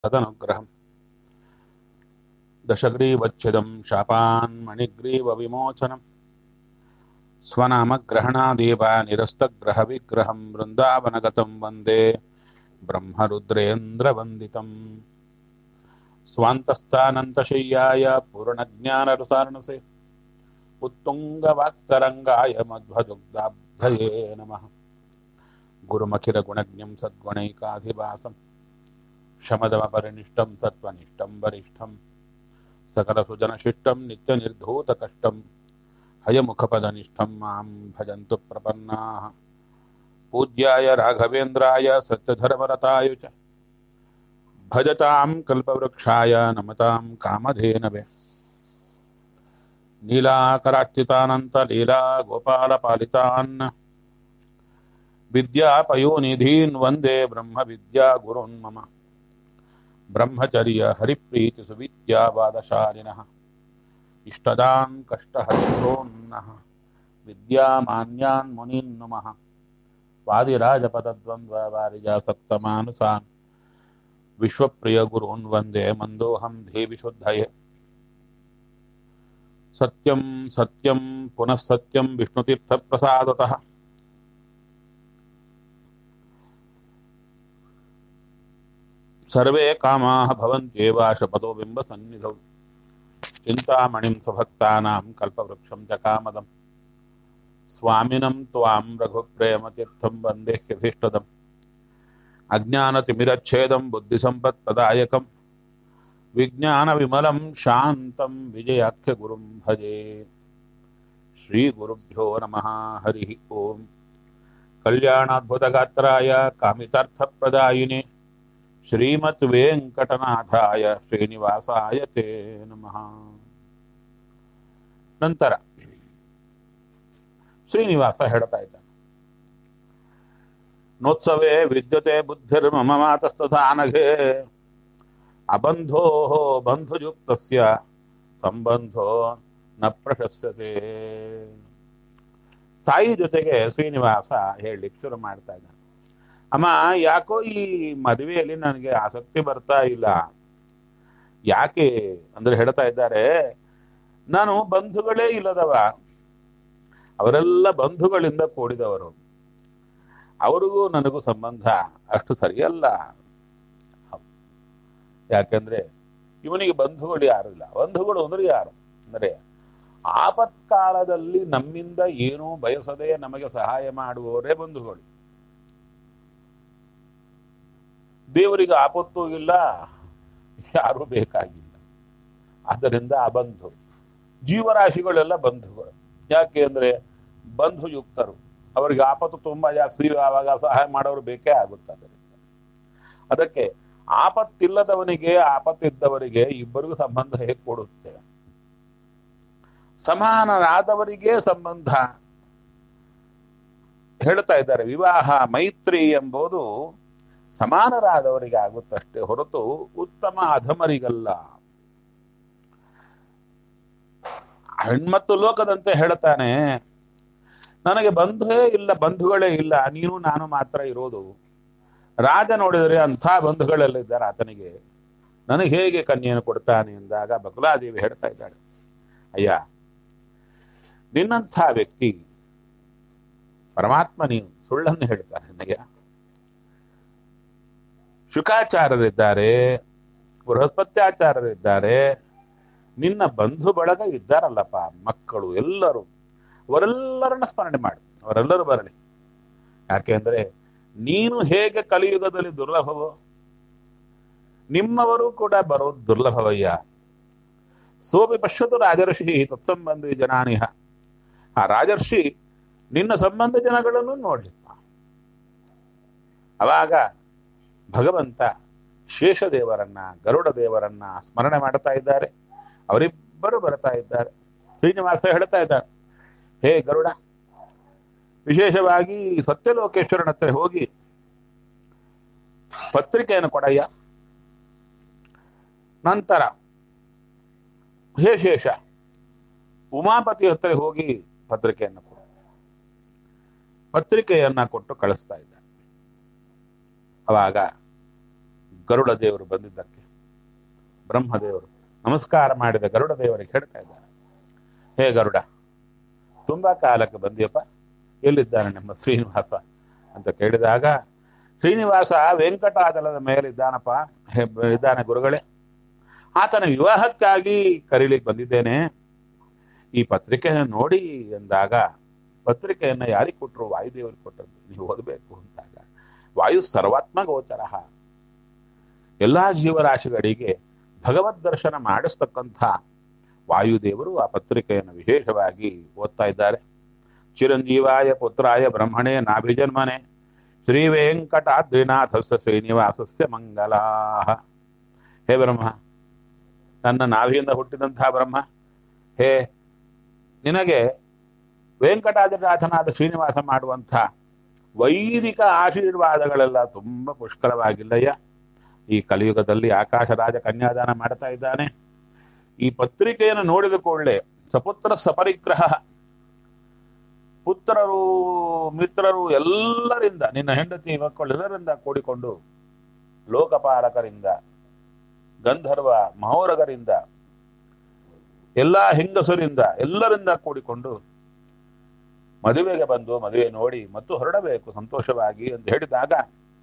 तदनुग्रहम् दशग्रीवच्छिदं शापान्मणिग्रीवविमोचनम् स्वनामग्रहणादेव निरस्तग्रहविग्रहं वृन्दावनगतं वन्दे ब्रह्मरुद्रेन्द्रवन्दितम् स्वान्तस्थानन्तशय्याय पूर्णज्ञानरुसारणसे उत्तुङ्गवाक्तरङ्गाय मध्वदुग्धाब्धये नमः गुरुमखिलगुणज्ञं सद्गुणैकाधिवासम् शमदमपरिनिष्टं सत्त्वनिष्ठं वरिष्ठं सकलसुजनशिष्टं नित्यनिर्धूतकष्टं हयमुखपदनिष्ठं मां भजन्तु प्रपन्नाः पूज्याय राघवेन्द्राय सत्यधर्मरताय च भजतां कल्पवृक्षाय नमतां कामधेनवे नीलाकरार्चितानन्तलीलागोपालपालितान् विद्यापयोनिधीन् वन्दे ब्रह्मविद्यागुरुन् मम ब्रह्मचर्य हरिप्रीतिसुविद्यावादशालिनः इष्टदान् कष्टहरिप्रोन्नः विद्यामान्यान् मुनीन् नुमः वादिराजपदद्वन्द्ववारिजासक्तमानुसान् विश्वप्रियगुरून् वन्दे मन्दोऽहं देवि शुद्धये सत्यं सत्यं पुनः सत्यं विष्णुतीर्थप्रसादतः सर्वे कामाः भवन्त्येव शपथो बिम्बसन्निधौ चिन्तामणिं स्वभक्तानां कल्पवृक्षं च कामदम् स्वामिनं त्वां रघुप्रेमतीर्थं वन्दे ह्यभीष्टदम् अज्ञानतिमिरच्छेदं बुद्धिसम्पत्प्रदायकं विज्ञानविमलं शान्तं विजयाख्यगुरुं भजे श्रीगुरुभ्यो नमः हरिः ओम् कल्याणाद्भुतगात्राय कामितार्थप्रदायिने ಶ್ರೀಮತ್ ವೆಂಕಟನಾಥಾಯ ಶ್ರೀನಿವಾಸಾಯ ತೇ ನಮಃ ನಂತರ ಶ್ರೀನಿವಾಸ ಹೇಳ್ತಾ ಇದ್ದಾನೆ ನೋತ್ಸವೇ ವಿದ್ಯತೆ ಬುದ್ಧಿರ್ಮಮ ಮಾತಸ್ತಥಾನಘೆ ಅಬಂಧೋ ಬಂಧುಯುಕ್ತಸ್ಯ ಸಂಬಂಧೋ ನ ಪ್ರಶಸ್ಯತೆ ತಾಯಿ ಜೊತೆಗೆ ಶ್ರೀನಿವಾಸ ಹೇಳಲಿಕ್ಕೆ ಶುರು ಮಾಡ್ತಾ ಇದ್ದಾನೆ ಅಮ್ಮ ಯಾಕೋ ಈ ಮದುವೆಯಲ್ಲಿ ನನಗೆ ಆಸಕ್ತಿ ಬರ್ತಾ ಇಲ್ಲ ಯಾಕೆ ಅಂದ್ರೆ ಹೇಳ್ತಾ ಇದ್ದಾರೆ ನಾನು ಬಂಧುಗಳೇ ಇಲ್ಲದವ ಅವರೆಲ್ಲ ಬಂಧುಗಳಿಂದ ಕೂಡಿದವರು ಅವರಿಗೂ ನನಗೂ ಸಂಬಂಧ ಅಷ್ಟು ಸರಿಯಲ್ಲ ಯಾಕೆಂದ್ರೆ ಇವನಿಗೆ ಬಂಧುಗಳು ಯಾರು ಇಲ್ಲ ಬಂಧುಗಳು ಅಂದ್ರೆ ಯಾರು ಅಂದ್ರೆ ಆಪತ್ಕಾಲದಲ್ಲಿ ನಮ್ಮಿಂದ ಏನೂ ಬಯಸದೆ ನಮಗೆ ಸಹಾಯ ಮಾಡುವವರೇ ಬಂಧುಗಳು ದೇವರಿಗೆ ಆಪತ್ತು ಇಲ್ಲ ಯಾರೂ ಬೇಕಾಗಿಲ್ಲ ಆದ್ದರಿಂದ ಆ ಬಂಧು ಜೀವರಾಶಿಗಳೆಲ್ಲ ಬಂಧುಗಳು ಯಾಕೆ ಅಂದ್ರೆ ಬಂಧುಯುಕ್ತರು ಅವರಿಗೆ ಆಪತ್ತು ತುಂಬಾ ಜಾಸ್ತಿ ಆವಾಗ ಸಹಾಯ ಮಾಡೋರು ಬೇಕೇ ಆಗುತ್ತೆ ಅದರಿಂದ ಅದಕ್ಕೆ ಆಪತ್ತಿಲ್ಲದವನಿಗೆ ಆಪತ್ತಿದ್ದವರಿಗೆ ಇಬ್ಬರಿಗೂ ಸಂಬಂಧ ಹೇಗೆ ಕೊಡುತ್ತೆ ಸಮಾನರಾದವರಿಗೆ ಸಂಬಂಧ ಹೇಳ್ತಾ ಇದ್ದಾರೆ ವಿವಾಹ ಮೈತ್ರಿ ಎಂಬುದು ಸಮಾನರಾದವರಿಗೆ ಆಗುತ್ತಷ್ಟೇ ಹೊರತು ಉತ್ತಮ ಅಧಮರಿಗಲ್ಲ ಹೆಣ್ಮತ್ತು ಲೋಕದಂತೆ ಹೇಳ್ತಾನೆ ನನಗೆ ಬಂಧುವೇ ಇಲ್ಲ ಬಂಧುಗಳೇ ಇಲ್ಲ ನೀನು ನಾನು ಮಾತ್ರ ಇರೋದು ರಾಜ ನೋಡಿದರೆ ಅಂಥ ಬಂಧುಗಳೆಲ್ಲ ಇದ್ದಾರೆ ಆತನಿಗೆ ನನಗೆ ಹೇಗೆ ಕನ್ಯೆಯನ್ನು ಕೊಡ್ತಾನೆ ಎಂದಾಗ ಬಕುಲಾದೇವಿ ಹೇಳ್ತಾ ಇದ್ದಾಳೆ ಅಯ್ಯ ನಿನ್ನಂಥ ವ್ಯಕ್ತಿ ಪರಮಾತ್ಮ ನೀನು ಸುಳ್ಳನ್ನು ಹೇಳ್ತಾನೆ ನನಗೆ ಶುಕಾಚಾರ್ಯರಿದ್ದಾರೆ ಬೃಹಸ್ಪತ್ಯಾಚಾರ್ಯರಿದ್ದಾರೆ ನಿನ್ನ ಬಂಧು ಬಳಗ ಇದ್ದಾರಲ್ಲಪ್ಪ ಮಕ್ಕಳು ಎಲ್ಲರೂ ಅವರೆಲ್ಲರನ್ನ ಸ್ಮರಣೆ ಮಾಡಿ ಅವರೆಲ್ಲರೂ ಬರಲಿ ಯಾಕೆಂದ್ರೆ ನೀನು ಹೇಗೆ ಕಲಿಯುಗದಲ್ಲಿ ದುರ್ಲಭವೋ ನಿಮ್ಮವರು ಕೂಡ ಬರೋದು ದುರ್ಲಭವಯ್ಯ ಸೋಪಿ ಪಶ್ಯತು ರಾಜರ್ಷಿ ತತ್ಸಂಬಂಧಿ ಜನಾನಿಹ ಆ ರಾಜರ್ಷಿ ನಿನ್ನ ಸಂಬಂಧ ಜನಗಳನ್ನು ನೋಡ್ಲಿಪ್ಪ ಅವಾಗ ಭಗವಂತ ಶೇಷದೇವರನ್ನ ಗರುಡ ದೇವರನ್ನ ಸ್ಮರಣೆ ಮಾಡ್ತಾ ಇದ್ದಾರೆ ಅವರಿಬ್ಬರು ಬರ್ತಾ ಇದ್ದಾರೆ ಶ್ರೀನಿವಾಸ ಹೇಳ್ತಾ ಇದ್ದಾರೆ ಹೇ ಗರುಡ ವಿಶೇಷವಾಗಿ ಸತ್ಯಲೋಕೇಶ್ವರನ ಹತ್ರ ಹೋಗಿ ಪತ್ರಿಕೆಯನ್ನು ಕೊಡಯ್ಯ ನಂತರ ಹೇ ಶೇಷ ಉಮಾಪತಿ ಹತ್ರ ಹೋಗಿ ಪತ್ರಿಕೆಯನ್ನು ಕೊಡು ಪತ್ರಿಕೆಯನ್ನ ಕೊಟ್ಟು ಕಳಿಸ್ತಾ ಇದ್ದ ಅವಾಗ ಗರುಡ ದೇವರು ಬಂದಿದ್ದಕ್ಕೆ ಬ್ರಹ್ಮದೇವರು ನಮಸ್ಕಾರ ಮಾಡಿದ ಗರುಡ ದೇವರಿಗೆ ಹೇಳ್ತಾ ಇದ್ದಾರೆ ಹೇ ಗರುಡ ತುಂಬಾ ಕಾಲಕ್ಕೆ ಬಂದಿಯಪ್ಪ ಎಲ್ಲಿದ್ದಾನೆ ನಮ್ಮ ಶ್ರೀನಿವಾಸ ಅಂತ ಕೇಳಿದಾಗ ಶ್ರೀನಿವಾಸ ವೆಂಕಟಾಚಲದ ಮೇಲಿದ್ದಾನಪ್ಪ ಹೆ- ಇದ್ದಾನೆ ಗುರುಗಳೇ ಆತನ ವಿವಾಹಕ್ಕಾಗಿ ಕರೀಲಿಕ್ಕೆ ಬಂದಿದ್ದೇನೆ ಈ ಪತ್ರಿಕೆಯನ್ನು ನೋಡಿ ಎಂದಾಗ ಪತ್ರಿಕೆಯನ್ನು ಯಾರಿಗೆ ಕೊಟ್ಟರು ವಾಯುದೇವರಿಗೆ ಕೊಟ್ಟದ್ದು ನೀವು ಓದಬೇಕು ಅಂದಾಗ ವಾಯು ಸರ್ವಾತ್ಮ ಗೋಚರ ಎಲ್ಲಾ ಜೀವರಾಶಿಗಳಿಗೆ ಭಗವದ್ ದರ್ಶನ ಮಾಡಿಸ್ತಕ್ಕಂಥ ವಾಯುದೇವರು ಆ ಪತ್ರಿಕೆಯನ್ನು ವಿಶೇಷವಾಗಿ ಓದ್ತಾ ಇದ್ದಾರೆ ಚಿರಂಜೀವಾಯ ಪುತ್ರಾಯ ಬ್ರಹ್ಮಣೇ ನಾಭಿಜನ್ಮನೆ ಶ್ರೀ ವೆಂಕಟಾದ್ರಿನಾಥಸ್ಯ ಶ್ರೀನಿವಾಸಸ್ಯ ಮಂಗಲಾ ಹೇ ಬ್ರಹ್ಮ ನನ್ನ ನಾಭಿಯಿಂದ ಹುಟ್ಟಿದಂತಹ ಬ್ರಹ್ಮ ಹೇ ನಿನಗೆ ವೆಂಕಟಾದ್ರಿನಾಥನಾದ ಶ್ರೀನಿವಾಸ ಮಾಡುವಂಥ ವೈದಿಕ ಆಶೀರ್ವಾದಗಳೆಲ್ಲ ತುಂಬಾ ಪುಷ್ಕಳವಾಗಿಲ್ಲಯ್ಯ ಈ ಕಲಿಯುಗದಲ್ಲಿ ಆಕಾಶ ರಾಜ ಕನ್ಯಾದಾನ ಮಾಡ್ತಾ ಇದ್ದಾನೆ ಈ ಪತ್ರಿಕೆಯನ್ನು ನೋಡಿದ ಕೂಡಲೇ ಸಪುತ್ರ ಸಪರಿಗ್ರಹ ಪುತ್ರರು ಮಿತ್ರರು ಎಲ್ಲರಿಂದ ನಿನ್ನ ಹೆಂಡತಿ ಮಕ್ಕಳು ಎಲ್ಲರಿಂದ ಕೂಡಿಕೊಂಡು ಲೋಕಪಾಲಕರಿಂದ ಗಂಧರ್ವ ಮಹೋರಗರಿಂದ ಎಲ್ಲಾ ಹೆಂಗಸರಿಂದ ಎಲ್ಲರಿಂದ ಕೂಡಿಕೊಂಡು ಮದುವೆಗೆ ಬಂದು ಮದುವೆ ನೋಡಿ ಮತ್ತು ಹೊರಡಬೇಕು ಸಂತೋಷವಾಗಿ ಅಂತ ಹೇಳಿದಾಗ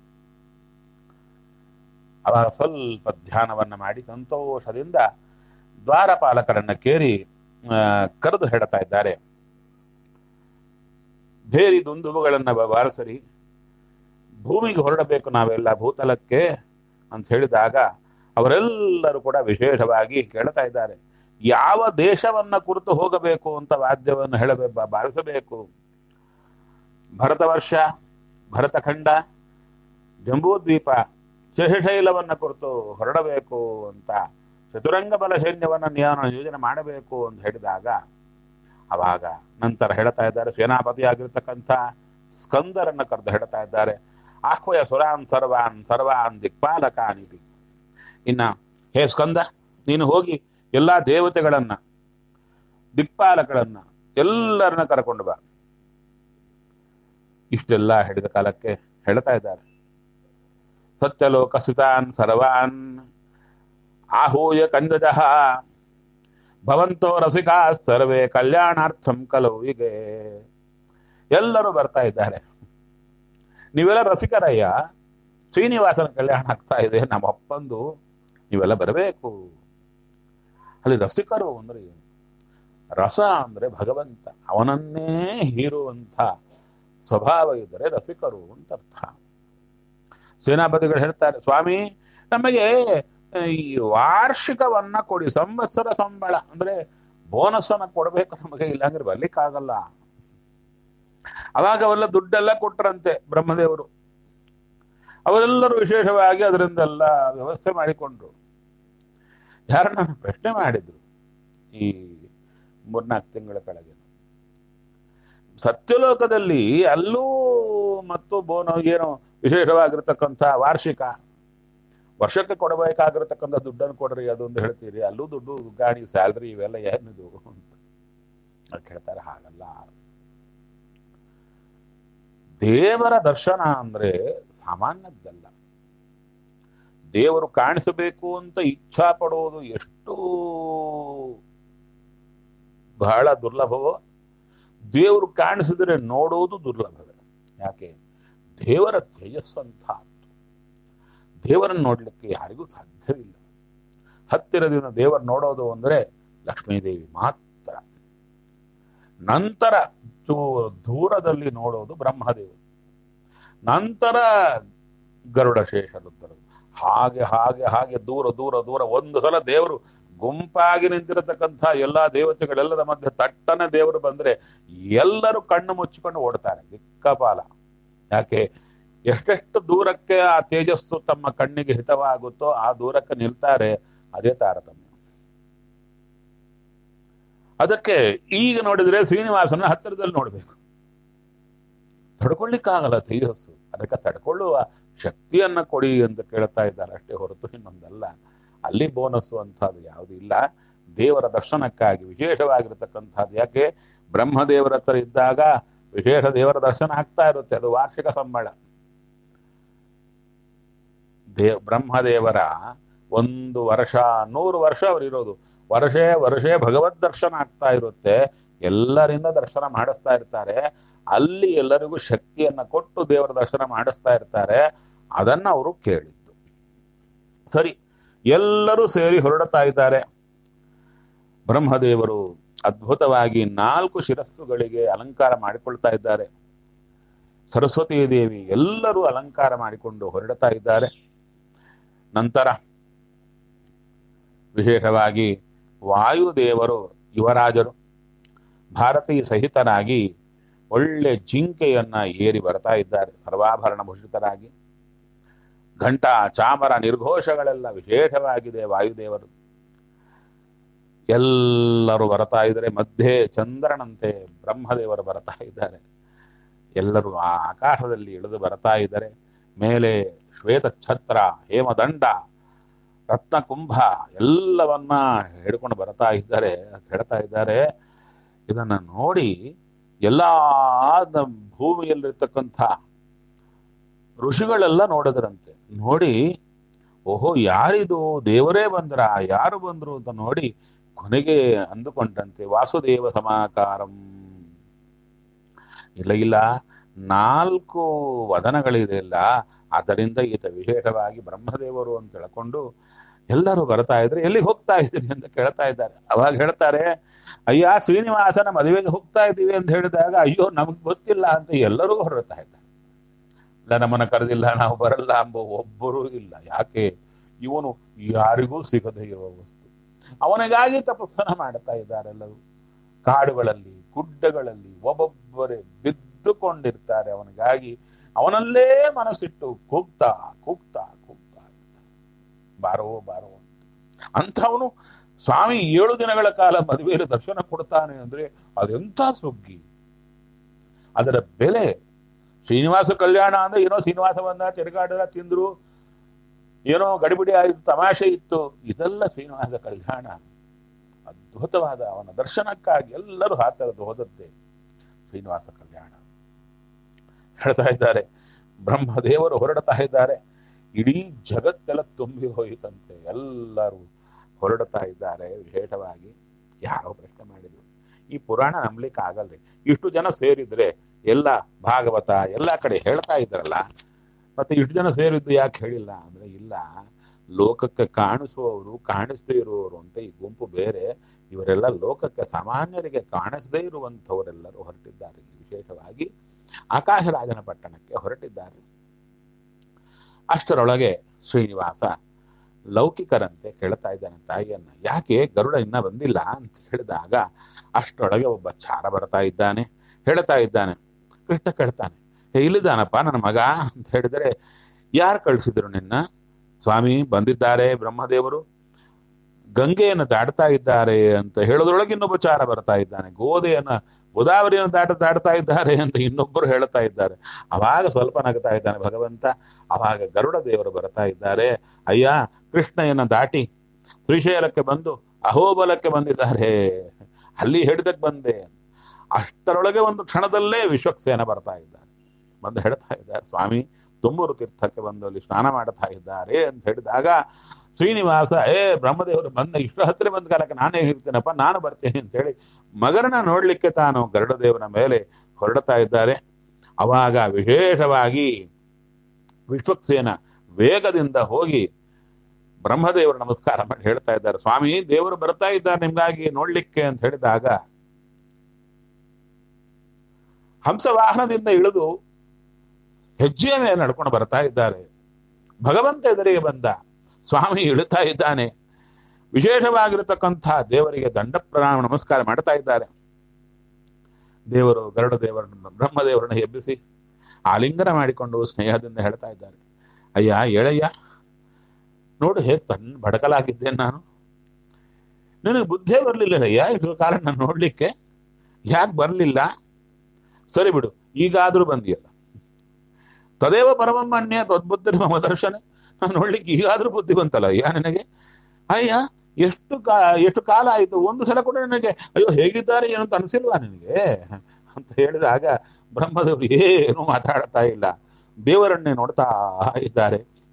ಅವ ಸ್ವಲ್ಪ ಧ್ಯಾನವನ್ನ ಮಾಡಿ ಸಂತೋಷದಿಂದ ದ್ವಾರಪಾಲಕರನ್ನ ಕೇರಿ ಆ, ಕರೆದು ಹೇಳ್ತಾ ಇದ್ದಾರೆ ಬೇರಿ ದುಂದುಬುಗಳನ್ನ ಬ- ಬಾರಿಸರಿ ಭೂಮಿಗೆ ಹೊರಡಬೇಕು ನಾವೆಲ್ಲ ಭೂತಲಕ್ಕೆ ಅಂತ ಹೇಳಿದಾಗ ಅವರೆಲ್ಲರೂ ಕೂಡ ವಿಶೇಷವಾಗಿ ಕೇಳ್ತಾ ಇದ್ದಾರೆ ಯಾವ ದೇಶವನ್ನ ಕುರಿತು ಹೋಗಬೇಕು ಅಂತ ವಾದ್ಯವನ್ನು ಹೇಳಬೇಕು ಬ- ಬಾರಿಸಬೇಕು ಭರತ ವರ್ಷ ಭರತಖಂಡ ಜಂಬೂದ್ವೀಪ ಶೇಷಶೈಲವನ್ನ ಕುರಿತು ಹೊರಡಬೇಕು ಅಂತ ಚತುರಂಗ ಬಲ ಸೈನ್ಯವನ್ನ ನಿಯಮ ಯೋಜನೆ ಮಾಡಬೇಕು ಅಂತ ಹೇಳಿದಾಗ ಅವಾಗ ನಂತರ ಹೇಳ್ತಾ ಇದ್ದಾರೆ ಸೇನಾಪತಿ ಆಗಿರ್ತಕ್ಕಂಥ ಸ್ಕಂದರನ್ನ ಕರೆದು ಹೇಳ್ತಾ ಇದ್ದಾರೆ ಆಹ್ವಯ ಸುರಾನ್ ಸರ್ವಾನ್ ಸರ್ವಾನ್ ದಿಕ್ಪಾಲಕಾನಿತಿ ಇನ್ನ ಹೇ ಸ್ಕಂದ ನೀನು ಹೋಗಿ ಎಲ್ಲಾ ದೇವತೆಗಳನ್ನ ದಿಕ್ಪಾಲಕಗಳನ್ನ ಎಲ್ಲರನ್ನ ಕರ್ಕೊಂಡು ಬಾ ಇಷ್ಟೆಲ್ಲ ಹಿಡಿದ ಕಾಲಕ್ಕೆ ಹೇಳ್ತಾ ಇದ್ದಾರೆ ಸತ್ಯಲೋಕ ಸುತಾನ್ ಸರ್ವಾನ್ ಆಹೂಯ ಕಂದಜಃ ಭವಂತೋ ರಸಿಕಾ ಸರ್ವೇ ಕಲ್ಯಾಣಾರ್ಥಂ ಕಲೋ ಹೀಗೆ ಎಲ್ಲರೂ ಬರ್ತಾ ಇದ್ದಾರೆ ನೀವೆಲ್ಲ ರಸಿಕರಯ್ಯ ಶ್ರೀನಿವಾಸನ ಕಲ್ಯಾಣ ಆಗ್ತಾ ಇದೆ ನಮ್ಮ ಅಪ್ಪಂದು ನೀವೆಲ್ಲ ಬರಬೇಕು ಅಲ್ಲಿ ರಸಿಕರು ಅಂದ್ರೆ ಏನು? ರಸ ಅಂದ್ರೆ ಭಗವಂತ ಅವನನ್ನೇ ಹೀರುವಂತ ಸ್ವಭಾವ ಇದ್ದರೆ ರಸಿಕರು ಅಂತ ಅರ್ಥ ಸೇನಾಪತಿಗಳು ಹೇಳ್ತಾರೆ ಸ್ವಾಮಿ ನಮಗೆ ಆ, ಈ ವಾರ್ಷಿಕವನ್ನ ಕೊಡಿ ಸಂವತ್ಸರ ಸಂಬಳ ಅಂದ್ರೆ ಬೋನಸ್ ಅನ್ನ ಕೊಡಬೇಕು ನಮಗೆ ಇಲ್ಲಾಂದ್ರೆ ಬರ್ಲಿಕ್ಕಾಗಲ್ಲ ಅವಾಗ ಅವೆಲ್ಲ ದುಡ್ಡೆಲ್ಲ ಕೊಟ್ರಂತೆ ಬ್ರಹ್ಮದೇವರು ಅವರೆಲ್ಲರೂ ವಿಶೇಷವಾಗಿ ಅದರಿಂದೆಲ್ಲ ವ್ಯವಸ್ಥೆ ಮಾಡಿಕೊಂಡ್ರು ಯಾರನ್ನ ಪ್ರಶ್ನೆ ಮಾಡಿದ್ರು ಈ ಮೂರ್ನಾಲ್ಕು ತಿಂಗಳ ಕೆಳಗೆ ಸತ್ಯಲೋಕದಲ್ಲಿ ಅಲ್ಲೂ ಮತ್ತು ಬೋನೋ ಏನೋ ವಿಶೇಷವಾಗಿರ್ತಕ್ಕಂಥ ವಾರ್ಷಿಕ ವರ್ಷಕ್ಕೆ ಕೊಡಬೇಕಾಗಿರತಕ್ಕಂಥ ದುಡ್ಡನ್ನು ಕೊಡ್ರಿ ಅದೊಂದು ಹೇಳ್ತೀರಿ ಅಲ್ಲೂ ದುಡ್ಡು ಗಾಡಿ ಸ್ಯಾಲ್ರಿ ಇವೆಲ್ಲ ಏನಿದು ಅಂತ ಅದ್ ಹೇಳ್ತಾರೆ ಹಾಗಲ್ಲ ದೇವರ ದರ್ಶನ ಅಂದ್ರೆ ಸಾಮಾನ್ಯದ್ದಲ್ಲ ದೇವರು ಕಾಣಿಸಬೇಕು ಅಂತ ಇಚ್ಛಾ ಪಡೋದು ಎಷ್ಟು ಬಹಳ ದುರ್ಲಭವೋ ದೇವರು ಕಾಣಿಸಿದ್ರೆ ನೋಡೋದು ದುರ್ಲಭವೇ ಯಾಕೆ ದೇವರ ತೇಜಸ್ಸಂತ ದೇವರನ್ನು ನೋಡ್ಲಿಕ್ಕೆ ಯಾರಿಗೂ ಸಾಧ್ಯವಿಲ್ಲ ಹತ್ತಿರದಿಂದ ದೇವರು ನೋಡೋದು ಅಂದ್ರೆ ಲಕ್ಷ್ಮೀದೇವಿ ಮಾತ್ರ ನಂತರ ಚೂ- ದೂರದಲ್ಲಿ ನೋಡೋದು ಬ್ರಹ್ಮದೇವರು ನಂತರ ಗರುಡ ಶೇಷರುದ್ರರು ಹಾಗೆ ಹಾಗೆ ಹಾಗೆ ದೂರ ದೂರ ದೂರ ಒಂದು ಸಲ ದೇವರು ಗುಂಪಾಗಿ ನಿಂತಿರತಕ್ಕಂಥ ಎಲ್ಲಾ ದೇವತೆಗಳೆಲ್ಲರ ಮಧ್ಯೆ ತಟ್ಟನೆ ದೇವರು ಬಂದ್ರೆ ಎಲ್ಲರೂ ಕಣ್ಣು ಮುಚ್ಚಿಕೊಂಡು ಓಡ್ತಾರೆ ದಿಕ್ಕಪಾಲ ಯಾಕೆ ಎಷ್ಟೆಷ್ಟು ದೂರಕ್ಕೆ ಆ ತೇಜಸ್ಸು ತಮ್ಮ ಕಣ್ಣಿಗೆ ಹಿತವಾಗುತ್ತೋ ಆ ದೂರಕ್ಕೆ ನಿಲ್ತಾರೆ ಅದೇ ತಾರತಮ್ಯ ಅದಕ್ಕೆ ಈಗ ನೋಡಿದ್ರೆ ಶ್ರೀನಿವಾಸನ ಹತ್ತಿರದಲ್ಲಿ ನೋಡ್ಬೇಕು ತಡ್ಕೊಳ್ಳಿಕ್ಕಾಗಲ್ಲ ತೇಜಸ್ಸು ಅದಕ್ಕೆ ತಡ್ಕೊಳ್ಳುವ ಶಕ್ತಿಯನ್ನ ಕೊಡಿ ಅಂತ ಕೇಳ್ತಾ ಇದ್ದಾರೆ ಅಷ್ಟೇ ಹೊರತು ಇನ್ನೊಂದಲ್ಲ ಅಲ್ಲಿ ಬೋನಸ್ಸು ಅಂತದ್ದು ಯಾವುದು ಇಲ್ಲ ದೇವರ ದರ್ಶನಕ್ಕಾಗಿ ವಿಶೇಷವಾಗಿರತಕ್ಕಂಥದ್ದು ಯಾಕೆ ಬ್ರಹ್ಮದೇವರ ಹತ್ರ ಇದ್ದಾಗ ವಿಶೇಷ ದೇವರ ದರ್ಶನ ಆಗ್ತಾ ಇರುತ್ತೆ ಅದು ವಾರ್ಷಿಕ ಸಂಬಳ ದೇ ಬ್ರಹ್ಮದೇವರ ಒಂದು ವರ್ಷ ನೂರು ವರ್ಷ ಅವರಿರೋದು ವರ್ಷೇ ವರ್ಷೇ ಭಗವದ್ ದರ್ಶನ ಆಗ್ತಾ ಇರುತ್ತೆ ಎಲ್ಲರಿಂದ ದರ್ಶನ ಮಾಡಿಸ್ತಾ ಇರ್ತಾರೆ ಅಲ್ಲಿ ಎಲ್ಲರಿಗೂ ಶಕ್ತಿಯನ್ನ ಕೊಟ್ಟು ದೇವರ ದರ್ಶನ ಮಾಡಿಸ್ತಾ ಇರ್ತಾರೆ ಅದನ್ನ ಅವರು ಕೇಳಿದ್ದು ಸರಿ ಎಲ್ಲರೂ ಸೇರಿ ಹೊರಡುತ್ತಾ ಇದ್ದಾರೆ ಬ್ರಹ್ಮದೇವರು ಅದ್ಭುತವಾಗಿ ನಾಲ್ಕು ಶಿರಸ್ಸುಗಳಿಗೆ ಅಲಂಕಾರ ಮಾಡಿಕೊಳ್ತಾ ಇದ್ದಾರೆ ಸರಸ್ವತೀ ದೇವಿ ಎಲ್ಲರೂ ಅಲಂಕಾರ ಮಾಡಿಕೊಂಡು ಹೊರಡುತ್ತಾ ಇದ್ದಾರೆ ನಂತರ ವಿಶೇಷವಾಗಿ ವಾಯುದೇವರು ಯುವರಾಜರು ಭಾರತೀಯ ಸಹಿತನಾಗಿ ಒಳ್ಳೆ ಜಿಂಕೆಯನ್ನ ಏರಿ ಬರ್ತಾ ಇದ್ದಾರೆ ಸರ್ವಾಭರಣ ಭೂಷಿತರಾಗಿ ಘಂಟಾ ಚಾಮರ ನಿರ್ಘೋಷಗಳೆಲ್ಲ ವಿಶೇಷವಾಗಿದೆ ವಾಯುದೇವರು ಎಲ್ಲರೂ ಬರ್ತಾ ಇದ್ದಾರೆ ಮಧ್ಯೆ ಚಂದ್ರನಂತೆ ಬ್ರಹ್ಮದೇವರು ಬರ್ತಾ ಇದ್ದಾರೆ ಎಲ್ಲರೂ ಆ ಆಕಾಶದಲ್ಲಿ ಇಳಿದು ಬರ್ತಾ ಇದ್ದಾರೆ ಮೇಲೆ ಶ್ವೇತ ಛತ್ರ ಹೇಮದಂಡ ರತ್ನಕುಂಭ ಎಲ್ಲವನ್ನ ಹಿಡ್ಕೊಂಡು ಬರ್ತಾ ಇದ್ದಾರೆ ಹೇಳ್ತಾ ಇದ್ದಾರೆ ಇದನ್ನ ನೋಡಿ ಎಲ್ಲಾ ದ- ಭೂಮಿಯಲ್ಲಿರ್ತಕ್ಕಂಥ ಋಷಿಗಳೆಲ್ಲ ನೋಡಿದ್ರಂತೆ ನೋಡಿ ಓಹೋ ಯಾರಿದು ದೇವರೇ ಬಂದ್ರ ಯಾರು ಬಂದ್ರು ಅಂತ ನೋಡಿ ಕೊನೆಗೆ ಅಂದುಕೊಂಡಂತೆ ವಾಸುದೇವ ಸಮಾಕಾರಂ ಇಲ್ಲ ಇಲ್ಲ ನಾಲ್ಕು ವದನಗಳಿದೆ ಇಲ್ಲ ಅದರಿಂದ ಈತ ವಿಶೇಷವಾಗಿ ಬ್ರಹ್ಮದೇವರು ಅಂತ ಹೇಳ್ಕೊಂಡು ಎಲ್ಲರೂ ಬರ್ತಾ ಇದ್ರೆ ಎಲ್ಲಿಗೆ ಹೋಗ್ತಾ ಇದ್ದೀರಿ ಅಂತ ಕೇಳ್ತಾ ಇದ್ದಾರೆ ಅವಾಗ ಹೇಳ್ತಾರೆ ಅಯ್ಯ ಶ್ರೀನಿವಾಸನ ಮದುವೆಗೆ ಹೋಗ್ತಾ ಇದ್ದೀವಿ ಅಂತ ಹೇಳಿದಾಗ ಅಯ್ಯೋ ನಮಗ್ ಗೊತ್ತಿಲ್ಲ ಅಂತ ಎಲ್ಲರೂ ಹೊರಡ್ತಾ ಇದ್ದಾರೆ ಇಲ್ಲ ನಮ್ಮನ್ನ ಕರೆದಿಲ್ಲ ನಾವು ಬರಲ್ಲ ಎಂಬ ಒಬ್ಬರೂ ಇಲ್ಲ ಯಾಕೆ ಇವನು ಯಾರಿಗೂ ಸಿಗದೇ ಇರುವ ವಸ್ತು ಅವನಿಗಾಗಿ ತಪಸ್ಸನ ಮಾಡ್ತಾ ಇದ್ದಾರೆ ಎಲ್ಲರೂ ಕಾಡುಗಳಲ್ಲಿ ಗುಡ್ಡಗಳಲ್ಲಿ ಒಬ್ಬೊಬ್ಬರೇ ಬಿದ್ದುಕೊಂಡಿರ್ತಾರೆ ಅವನಿಗಾಗಿ ಅವನಲ್ಲೇ ಮನಸ್ಸಿಟ್ಟು ಕೂಗ್ತಾ ಕೂಗ್ತಾ ಕೂಗ್ತಾ ಇರ್ತಾರೆ. ಬಾರೋ ಬಾರೋ ಅಂತ ಅಂಥವನು ಸ್ವಾಮಿ ಏಳು ದಿನಗಳ ಕಾಲ ಮದುವೆಯಲ್ಲಿ ದರ್ಶನ ಕೊಡ್ತಾನೆ ಅಂದ್ರೆ ಅದೆಂಥ ಸುಗ್ಗಿ ಅದರ ಬೆಲೆ ಶ್ರೀನಿವಾಸ ಕಲ್ಯಾಣ ಅಂದ್ರೆ ಏನೋ ಶ್ರೀನಿವಾಸ ಬಂದ ತಿರುಗಾಡಿದ ತಿಂದ್ರು ಏನೋ ಗಡಿಬಿಡಿ ಆಯ್ತು ತಮಾಷೆ ಇತ್ತು ಇದೆಲ್ಲ ಶ್ರೀನಿವಾಸ ಕಲ್ಯಾಣ ಅದ್ಭುತವಾದ ಅವನ ದರ್ಶನಕ್ಕಾಗಿ ಎಲ್ಲರೂ ಹಾತರದು ಹೋದದ್ದೇ ಶ್ರೀನಿವಾಸ ಕಲ್ಯಾಣ ಹೇಳ್ತಾ ಇದ್ದಾರೆ ಬ್ರಹ್ಮದೇವರು ಹೊರಡ್ತಾ ಇದ್ದಾರೆ ಇಡೀ ಜಗತ್ತೆಲ್ಲ ತುಂಬಿ ಹೋಯಿತಂತೆ ಎಲ್ಲರೂ ಹೊರಡ್ತಾ ಇದ್ದಾರೆ ವಿಶೇಷವಾಗಿ ಯಾರೋ ಪ್ರಶ್ನೆ ಮಾಡಿದ್ರು ಈ ಪುರಾಣ ನಂಬ್ಲಿಕ್ಕೆ ಆಗಲ್ರಿ ಇಷ್ಟು ಜನ ಸೇರಿದ್ರೆ ಎಲ್ಲ ಭಾಗವತ ಎಲ್ಲ ಕಡೆ ಹೇಳ್ತಾ ಇದ್ರಲ್ಲ ಮತ್ತೆ ಇಷ್ಟು ಜನ ಸೇರಿದ್ದು ಯಾಕೆ ಹೇಳಿಲ್ಲ ಅಂದ್ರೆ ಇಲ್ಲ ಲೋಕಕ್ಕೆ ಕಾಣಿಸುವವರು ಕಾಣಿಸದೇ ಇರುವವರು ಅಂತ ಈ ಗುಂಪು ಬೇರೆ ಇವರೆಲ್ಲ ಲೋಕಕ್ಕೆ ಸಾಮಾನ್ಯರಿಗೆ ಕಾಣಿಸದೇ ಇರುವಂಥವರೆಲ್ಲರೂ ಹೊರಟಿದ್ದಾರೆ ಇಲ್ಲಿ ವಿಶೇಷವಾಗಿ ಆಕಾಶರಾಜನ ಪಟ್ಟಣಕ್ಕೆ ಹೊರಟಿದ್ದಾರೆ ಅಷ್ಟರೊಳಗೆ ಶ್ರೀನಿವಾಸ ಲೌಕಿಕರಂತೆ ಕೇಳ್ತಾ ಇದ್ದಾನೆ ತಾಯಿಯನ್ನ ಯಾಕೆ ಗರುಡ ಇನ್ನ ಬಂದಿಲ್ಲ ಅಂತ ಹೇಳಿದಾಗ ಅಷ್ಟರೊಳಗೆ ಒಬ್ಬ ಚಾರ ಬರ್ತಾ ಇದ್ದಾನೆ ಹೇಳ್ತಾ ಇದ್ದಾನೆ ಕೃಷ್ಣ ಕೇಳ್ತಾನೆ "ಏ, ಇಲ್ಲಿದ್ದಾನಪ್ಪ ನನ್ನ ಮಗ ಅಂತ ಹೇಳಿದರೆ ಯಾರು ಕಳಿಸಿದ್ರು ನಿನ್ನ ಸ್ವಾಮಿ ಬಂದಿದ್ದಾರೆ ಬ್ರಹ್ಮದೇವರು ಗಂಗೆಯನ್ನು ದಾಟ್ತಾ ಇದ್ದಾರೆ ಅಂತ ಹೇಳೋದ್ರೊಳಗೆ ಇನ್ನೊಬ್ಬ ಚಾರ ಬರ್ತಾ ಇದ್ದಾನೆ ಗೋದೆಯನ್ನ ಗೋದಾವರಿಯನ್ನು ದಾಟ ದಾಟ್ತಾ ಇದ್ದಾರೆ ಅಂತ ಇನ್ನೊಬ್ಬರು ಹೇಳ್ತಾ ಇದ್ದಾರೆ ಅವಾಗ ಸ್ವಲ್ಪ ನಗ್ತಾ ಇದ್ದಾನೆ ಭಗವಂತ ಅವಾಗ ಗರುಡ ದೇವರು ಬರ್ತಾ ಇದ್ದಾರೆ ಅಯ್ಯ ಕೃಷ್ಣಯನ್ನ ದಾಟಿ ಶ್ರೀಶೈಲಕ್ಕೆ ಬಂದು ಅಹೋಬಲಕ್ಕೆ ಬಂದಿದ್ದಾರೆ ಅಲ್ಲಿ ಹಿಡಿದಕ್ಕೆ ಬಂದೆ ಅಷ್ಟರೊಳಗೆ ಒಂದು ಕ್ಷಣದಲ್ಲೇ ವಿಶ್ವಕ್ಸೇನ ಬರ್ತಾ ಇದ್ದಾರೆ ಬಂದು ಹೇಳ್ತಾ ಇದ್ದಾರೆ ಸ್ವಾಮಿ ತುಂಬೂರು ತೀರ್ಥಕ್ಕೆ ಬಂದು ಅಲ್ಲಿ ಸ್ನಾನ ಮಾಡ್ತಾ ಇದ್ದಾರೆ ಅಂತ ಹೇಳಿದಾಗ ಶ್ರೀನಿವಾಸ ಏ ಬ್ರಹ್ಮದೇವರು ಬಂದ ಇಷ್ಟು ಹತ್ತಿರ ಬಂದ ಕಾಲಕ್ಕೆ ನಾನೇ ಇರ್ತೇನಪ್ಪ ನಾನು ಬರ್ತೇನೆ ಅಂತ ಹೇಳಿ ಮಗರನ್ನ ನೋಡ್ಲಿಕ್ಕೆ ತಾನು ಗರುಡದೇವನ ಮೇಲೆ ಹೊರಡ್ತಾ ಇದ್ದಾರೆ ಅವಾಗ ವಿಶೇಷವಾಗಿ ವಿಶ್ವಕ್ಸೇನ ವೇಗದಿಂದ ಹೋಗಿ ಬ್ರಹ್ಮದೇವರು ನಮಸ್ಕಾರ ಮಾಡಿ ಹೇಳ್ತಾ ಇದ್ದಾರೆ ಸ್ವಾಮಿ ದೇವರು ಬರ್ತಾ ಇದ್ದಾರೆ ನಿಮ್ಗಾಗಿ ನೋಡ್ಲಿಕ್ಕೆ ಅಂತ ಹೇಳಿದಾಗ ಹಂಸವಾಹನದಿಂದ ಇಳಿದು ಹೆಜ್ಜೆಯ ಮೇಲೆ ನಡ್ಕೊಂಡು ಬರ್ತಾ ಇದ್ದಾರೆ ಭಗವಂತ ಎದುರಿಗೆ ಬಂದ ಸ್ವಾಮಿ ಇಳುತ್ತಾ ಇದ್ದಾನೆ ವಿಶೇಷವಾಗಿರತಕ್ಕಂಥ ದೇವರಿಗೆ ದಂಡ ಪ್ರಣಾಮ ನಮಸ್ಕಾರ ಮಾಡ್ತಾ ಇದ್ದಾರೆ ದೇವರು ಗರುಡ ದೇವರನ್ನು ಬ್ರಹ್ಮದೇವರನ್ನು ಎಬ್ಬಿಸಿ ಆಲಿಂಗನ ಮಾಡಿಕೊಂಡು ಸ್ನೇಹದಿಂದ ಹೇಳ್ತಾ ಇದ್ದಾರೆ ಅಯ್ಯ ಏಳಯ್ಯ ನೋಡು ಹೇಗೆ ತನ್ನ ಬಡಕಲಾಗಿದ್ದೇನೆ ನಾನು ನಿನಗೆ ಬುದ್ಧೇ ಬರಲಿಲ್ಲ ಅಯ್ಯ ಇಷ್ಟು ಕಾಲ ನಾನು ನೋಡ್ಲಿಕ್ಕೆ ಯಾಕೆ ಬರಲಿಲ್ಲ ಸರಿ ಬಿಡು ಈಗಾದ್ರೂ ಬಂದಿಯಲ್ಲ ತದೇವ ಪರಮನ್ಯ ತದ್ಬುದ್ಧಿ ಮಮ ದರ್ಶನ ನಾನು ನೋಡ್ಲಿಕ್ಕೆ ಈಗಾದ್ರೂ ಬುದ್ಧಿ ಬಂತಲ್ಲ ಅಯ್ಯ ನನಗೆ ಅಯ್ಯ ಎಷ್ಟು ಕಾ ಎಷ್ಟು ಕಾಲ ಆಯಿತು ಒಂದು ಸಲ ಕೂಡ ನನಗೆ ಅಯ್ಯೋ ಹೇಗಿದ್ದಾರೆ ಏನು ಅಂತ ಅನಿಸಿಲ್ವಾ ನಿನಗೆ ಅಂತ ಹೇಳಿದಾಗ ಬ್ರಹ್ಮದೇವರು ಏನು ಮಾತಾಡ್ತಾ ಇಲ್ಲ ದೇವರನ್ನೇ ನೋಡ್ತಾ ಇದ್ದಾರೆ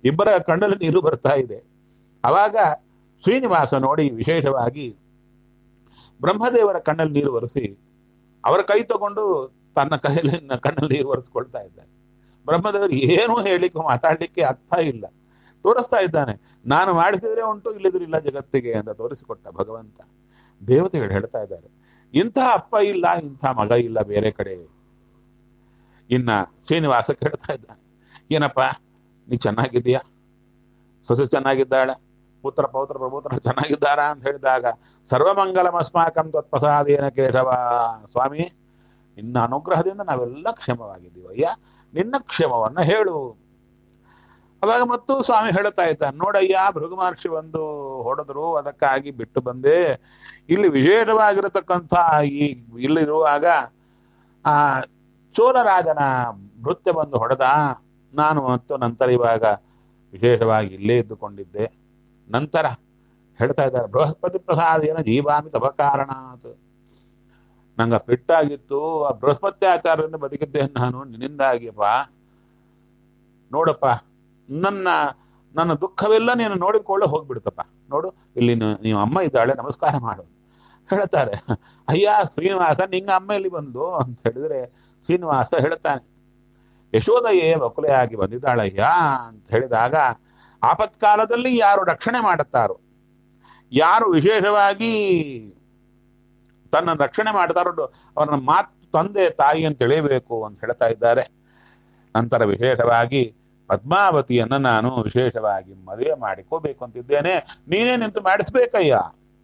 ಇಬ್ಬರ ಕಣ್ಣಲ್ಲಿ ನೀರು ಬರ್ತಾ ಇದೆ ಅವಾಗ ಶ್ರೀನಿವಾಸ ನೋಡಿ ವಿಶೇಷವಾಗಿ ಬ್ರಹ್ಮದೇವರ ಕಣ್ಣಲ್ಲಿ ನೀರು ಒರೆಸಿ ಅವರ ಕೈ ತಗೊಂಡು ತನ್ನ ಕೈಯಲ್ಲಿ ನ- ಕಣ್ಣಲ್ಲಿ ನೀರು ಒರೆಸ್ಕೊಳ್ತಾ ಇದ್ದಾನೆ ಬ್ರಹ್ಮದೇವರು ಏನೂ ಹೇಳಿಕ್ಕೆ ಮಾತಾಡ್ಲಿಕ್ಕೆ ಅರ್ಥ ಇಲ್ಲ ತೋರಿಸ್ತಾ ಇದ್ದಾನೆ ನಾನು ಮಾಡಿಸಿದ್ರೆ ಉಂಟು ಇಲ್ಲದ್ರೆ ಇಲ್ಲ ಜಗತ್ತಿಗೆ ಅಂತ ತೋರಿಸಿಕೊಟ್ಟ ಭಗವಂತ ದೇವತೆಗಳು ಹೇಳ್ತಾ ಇದ್ದಾರೆ ಇಂಥ ಅಪ್ಪ ಇಲ್ಲ ಇಂಥ ಮಗ ಇಲ್ಲ ಬೇರೆ ಕಡೆ ಇನ್ನ ಶ್ರೀನಿವಾಸ ಕೇಳ್ತಾ ಇದ್ದಾನೆ ಏನಪ್ಪ ನೀ ಚೆನ್ನಾಗಿದ್ದೀಯಾ ಸೊಸೆ ಚೆನ್ನಾಗಿದ್ದಾಳೆ ಪುತ್ರ ಪೌತ್ರ ಪ್ರಪುತ್ರ ಚೆನ್ನಾಗಿದ್ದಾರಾ ಅಂತ ಹೇಳಿದಾಗ ಸರ್ವಮಂಗಲಮಸ್ಮಾಕಂ ತತ್ಪ್ರಸಾದೇನ ಕೇಶವ ಸ್ವಾಮಿ ನಿನ್ನ ಅನುಗ್ರಹದಿಂದ ನಾವೆಲ್ಲ ಕ್ಷೇಮವಾಗಿದ್ದೀವಿ ಅಯ್ಯ ನಿನ್ನ ಕ್ಷೇಮವನ್ನ ಹೇಳು ಅವಾಗ ಮತ್ತು ಸ್ವಾಮಿ ಹೇಳ್ತಾ ಇದ್ದಾನೆ ನೋಡಯ್ಯ ಭೃಗು ಮಹರ್ಷಿ ಒಂದು ಹೊಡೆದ್ರು ಅದಕ್ಕಾಗಿ ಬಿಟ್ಟು ಬಂದೆ ಇಲ್ಲಿ ವಿಶೇಷವಾಗಿರತಕ್ಕಂಥ ಈ ಇಲ್ಲಿರುವಾಗ ಆ ಚೋಳರಾಜನ ನೃತ್ಯ ಬಂದು ಹೊಡೆದ ನಾನು ಮತ್ತು ನಂತರ ಇವಾಗ ವಿಶೇಷವಾಗಿ ಇಲ್ಲೇ ಇದ್ದುಕೊಂಡಿದ್ದೆ ನಂತರ ಹೇಳ್ತಾ ಇದ್ದಾರೆ ಬೃಹಸ್ಪತಿ ಪ್ರಸಾದ ಏನ ಜೀವಾಮಿ ತಪಕಾರಣ ನಂಗೆ ಪೆಟ್ಟಾಗಿತ್ತು ಆ ಬೃಹಸ್ಪತಿ ಆಚಾರದಿಂದ ಬದುಕಿದ್ದೇನೆ ನಾನು ನಿನ್ನಿಂದಾಗಿಯಪ್ಪ ನೋಡಪ್ಪ ನನ್ನ ನನ್ನ ದುಃಖವೆಲ್ಲ ನೀನು ನೋಡಿಕೊಳ್ಳೆ ಹೋಗ್ಬಿಡ್ತಪ್ಪ ನೋಡು ಇಲ್ಲಿ ನ- ನೀವು ಅಮ್ಮ ಇದ್ದಾಳೆ ನಮಸ್ಕಾರ ಮಾಡು ಹೇಳ್ತಾರೆ ಅಯ್ಯ ಶ್ರೀನಿವಾಸ ನಿಂಗ ಅಮ್ಮ ಇಲ್ಲಿ ಬಂದು ಅಂತ ಹೇಳಿದ್ರೆ ಶ್ರೀನಿವಾಸ ಹೇಳ್ತಾನೆ ಯಶೋದಯೇ ವಕುಲೆಯಾಗಿ ಬಂದಿದ್ದಾಳಯ್ಯ ಅಂತ ಹೇಳಿದಾಗ ಆಪತ್ಕಾಲದಲ್ಲಿ ಯಾರು ರಕ್ಷಣೆ ಮಾಡುತ್ತಾರೋ ಯಾರು ವಿಶೇಷವಾಗಿ ತನ್ನ ರಕ್ಷಣೆ ಮಾಡ್ತಾರೋ ಅವರನ್ನ ಮಾತು ತಂದೆ ತಾಯಿ ಅಂತ ತಿಳಿಯಬೇಕು ಅಂತ ಹೇಳ್ತಾ ಇದ್ದಾರೆ ನಂತರ ವಿಶೇಷವಾಗಿ ಪದ್ಮಾವತಿಯನ್ನ ನಾನು ವಿಶೇಷವಾಗಿ ಮದುವೆ ಮಾಡಿಕೋಬೇಕು ಅಂತಿದ್ದೇನೆ ನೀನೇ ನಿಂತು ಮಾಡಿಸ್ಬೇಕಯ್ಯ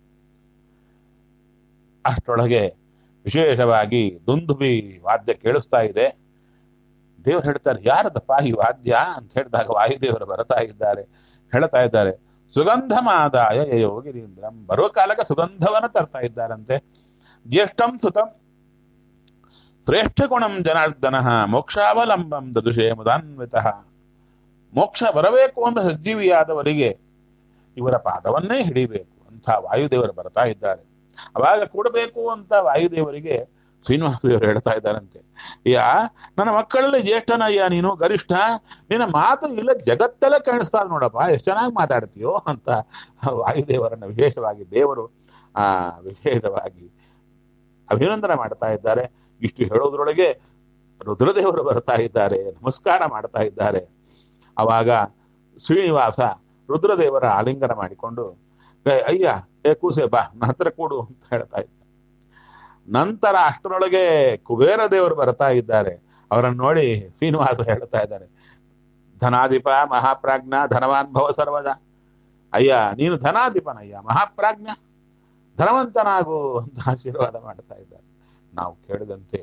ಅಷ್ಟರೊಳಗೆ ವಿಶೇಷವಾಗಿ ದುಂದುಬಿ ವಾದ್ಯ ಕೇಳಿಸ್ತಾ ಇದೆ ದೇವರು ಹೇಳ್ತಾರೆ ಯಾರದಪ್ಪ ಈ ವಾದ್ಯ ಅಂತ ಹೇಳಿದಾಗ ವಾಯುದೇವರು ಬರ್ತಾ ಇದ್ದಾರೆ ಹೇಳ್ತಾ ಇದ್ದಾರೆ ಸುಗಂಧಮಾದಾಯ ಯೋಗಿರೀಂದ್ರಂ ಬರುವ ಕಾಲಕ್ಕೆ ಸುಗಂಧವನ್ನ ತರ್ತಾ ಇದ್ದಾರಂತೆ ಜ್ಯೇಷ್ಠಂ ಸುತಂ ಶ್ರೇಷ್ಠ ಗುಣಂ ಜನಾರ್ದನ ಮೋಕ್ಷಾವಲಂಬಂ ದದುಷೇ ಮುದಾನ್ವಿತ ಮೋಕ್ಷ ಬರಬೇಕು ಅಂತ ಸಜ್ಜೀವಿಯಾದವರಿಗೆ ಇವರ ಪಾದವನ್ನೇ ಹಿಡಿಬೇಕು ಅಂತ ವಾಯುದೇವರು ಬರ್ತಾ ಇದ್ದಾರೆ ಅವಾಗ ಕೊಡಬೇಕು ಅಂತ ವಾಯುದೇವರಿಗೆ ಶ್ರೀನಿವಾಸ ದೇವರು ಹೇಳ್ತಾ ಇದ್ದಾರಂತೆ ಯಾ ನನ್ನ ಮಕ್ಕಳಲ್ಲಿ ಜ್ಯೇಷ್ಠನಯ್ಯ ನೀನು ಗರಿಷ್ಠ ನಿನ್ನ ಮಾತು ಇಲ್ಲ ಜಗತ್ತೆಲ್ಲ ಕಾಣಿಸ್ತಾ ನೋಡಪ್ಪ ಎಷ್ಟು ಚೆನ್ನಾಗಿ ಮಾತಾಡ್ತೀಯೋ ಅಂತ ವಾಯುದೇವರನ್ನ ವಿಶೇಷವಾಗಿ ದೇವರು ಆ ವಿಶೇಷವಾಗಿ ಅಭಿನಂದನೆ ಮಾಡ್ತಾ ಇದ್ದಾರೆ ಇಷ್ಟು ಹೇಳೋದ್ರೊಳಗೆ ರುದ್ರದೇವರು ಬರ್ತಾ ಇದ್ದಾರೆ ನಮಸ್ಕಾರ ಮಾಡ್ತಾ ಇದ್ದಾರೆ ಅವಾಗ ಶ್ರೀನಿವಾಸ ರುದ್ರದೇವರ ಆಲಿಂಗನ ಮಾಡಿಕೊಂಡು "ಏ, ಅಯ್ಯ ಏ ಕೂಸೆ ಬಾ ನನ್ನ ಹತ್ರ ಕೊಡು ಅಂತ ಹೇಳ್ತಾ ಇದ್ದ ನಂತರ ಅಷ್ಟರೊಳಗೆ ಕುಬೇರ ದೇವರು ಬರ್ತಾ ಇದ್ದಾರೆ ಅವರನ್ನು ನೋಡಿ ಶ್ರೀನಿವಾಸ ಹೇಳ್ತಾ ಇದ್ದಾರೆ ಧನಾಧಿಪ ಮಹಾಪ್ರಾಜ್ಞ ಧನವಾನ್ ಭವ ಸರ್ವದ ಅಯ್ಯ ನೀನು ಧನಾಧಿಪನಯ್ಯ ಮಹಾಪ್ರಾಜ್ಞ ಧನವಂತನಾಗು ಅಂತ ಆಶೀರ್ವಾದ ಮಾಡ್ತಾ ಇದ್ದಾರೆ ನಾವು ಕೇಳಿದಂತೆ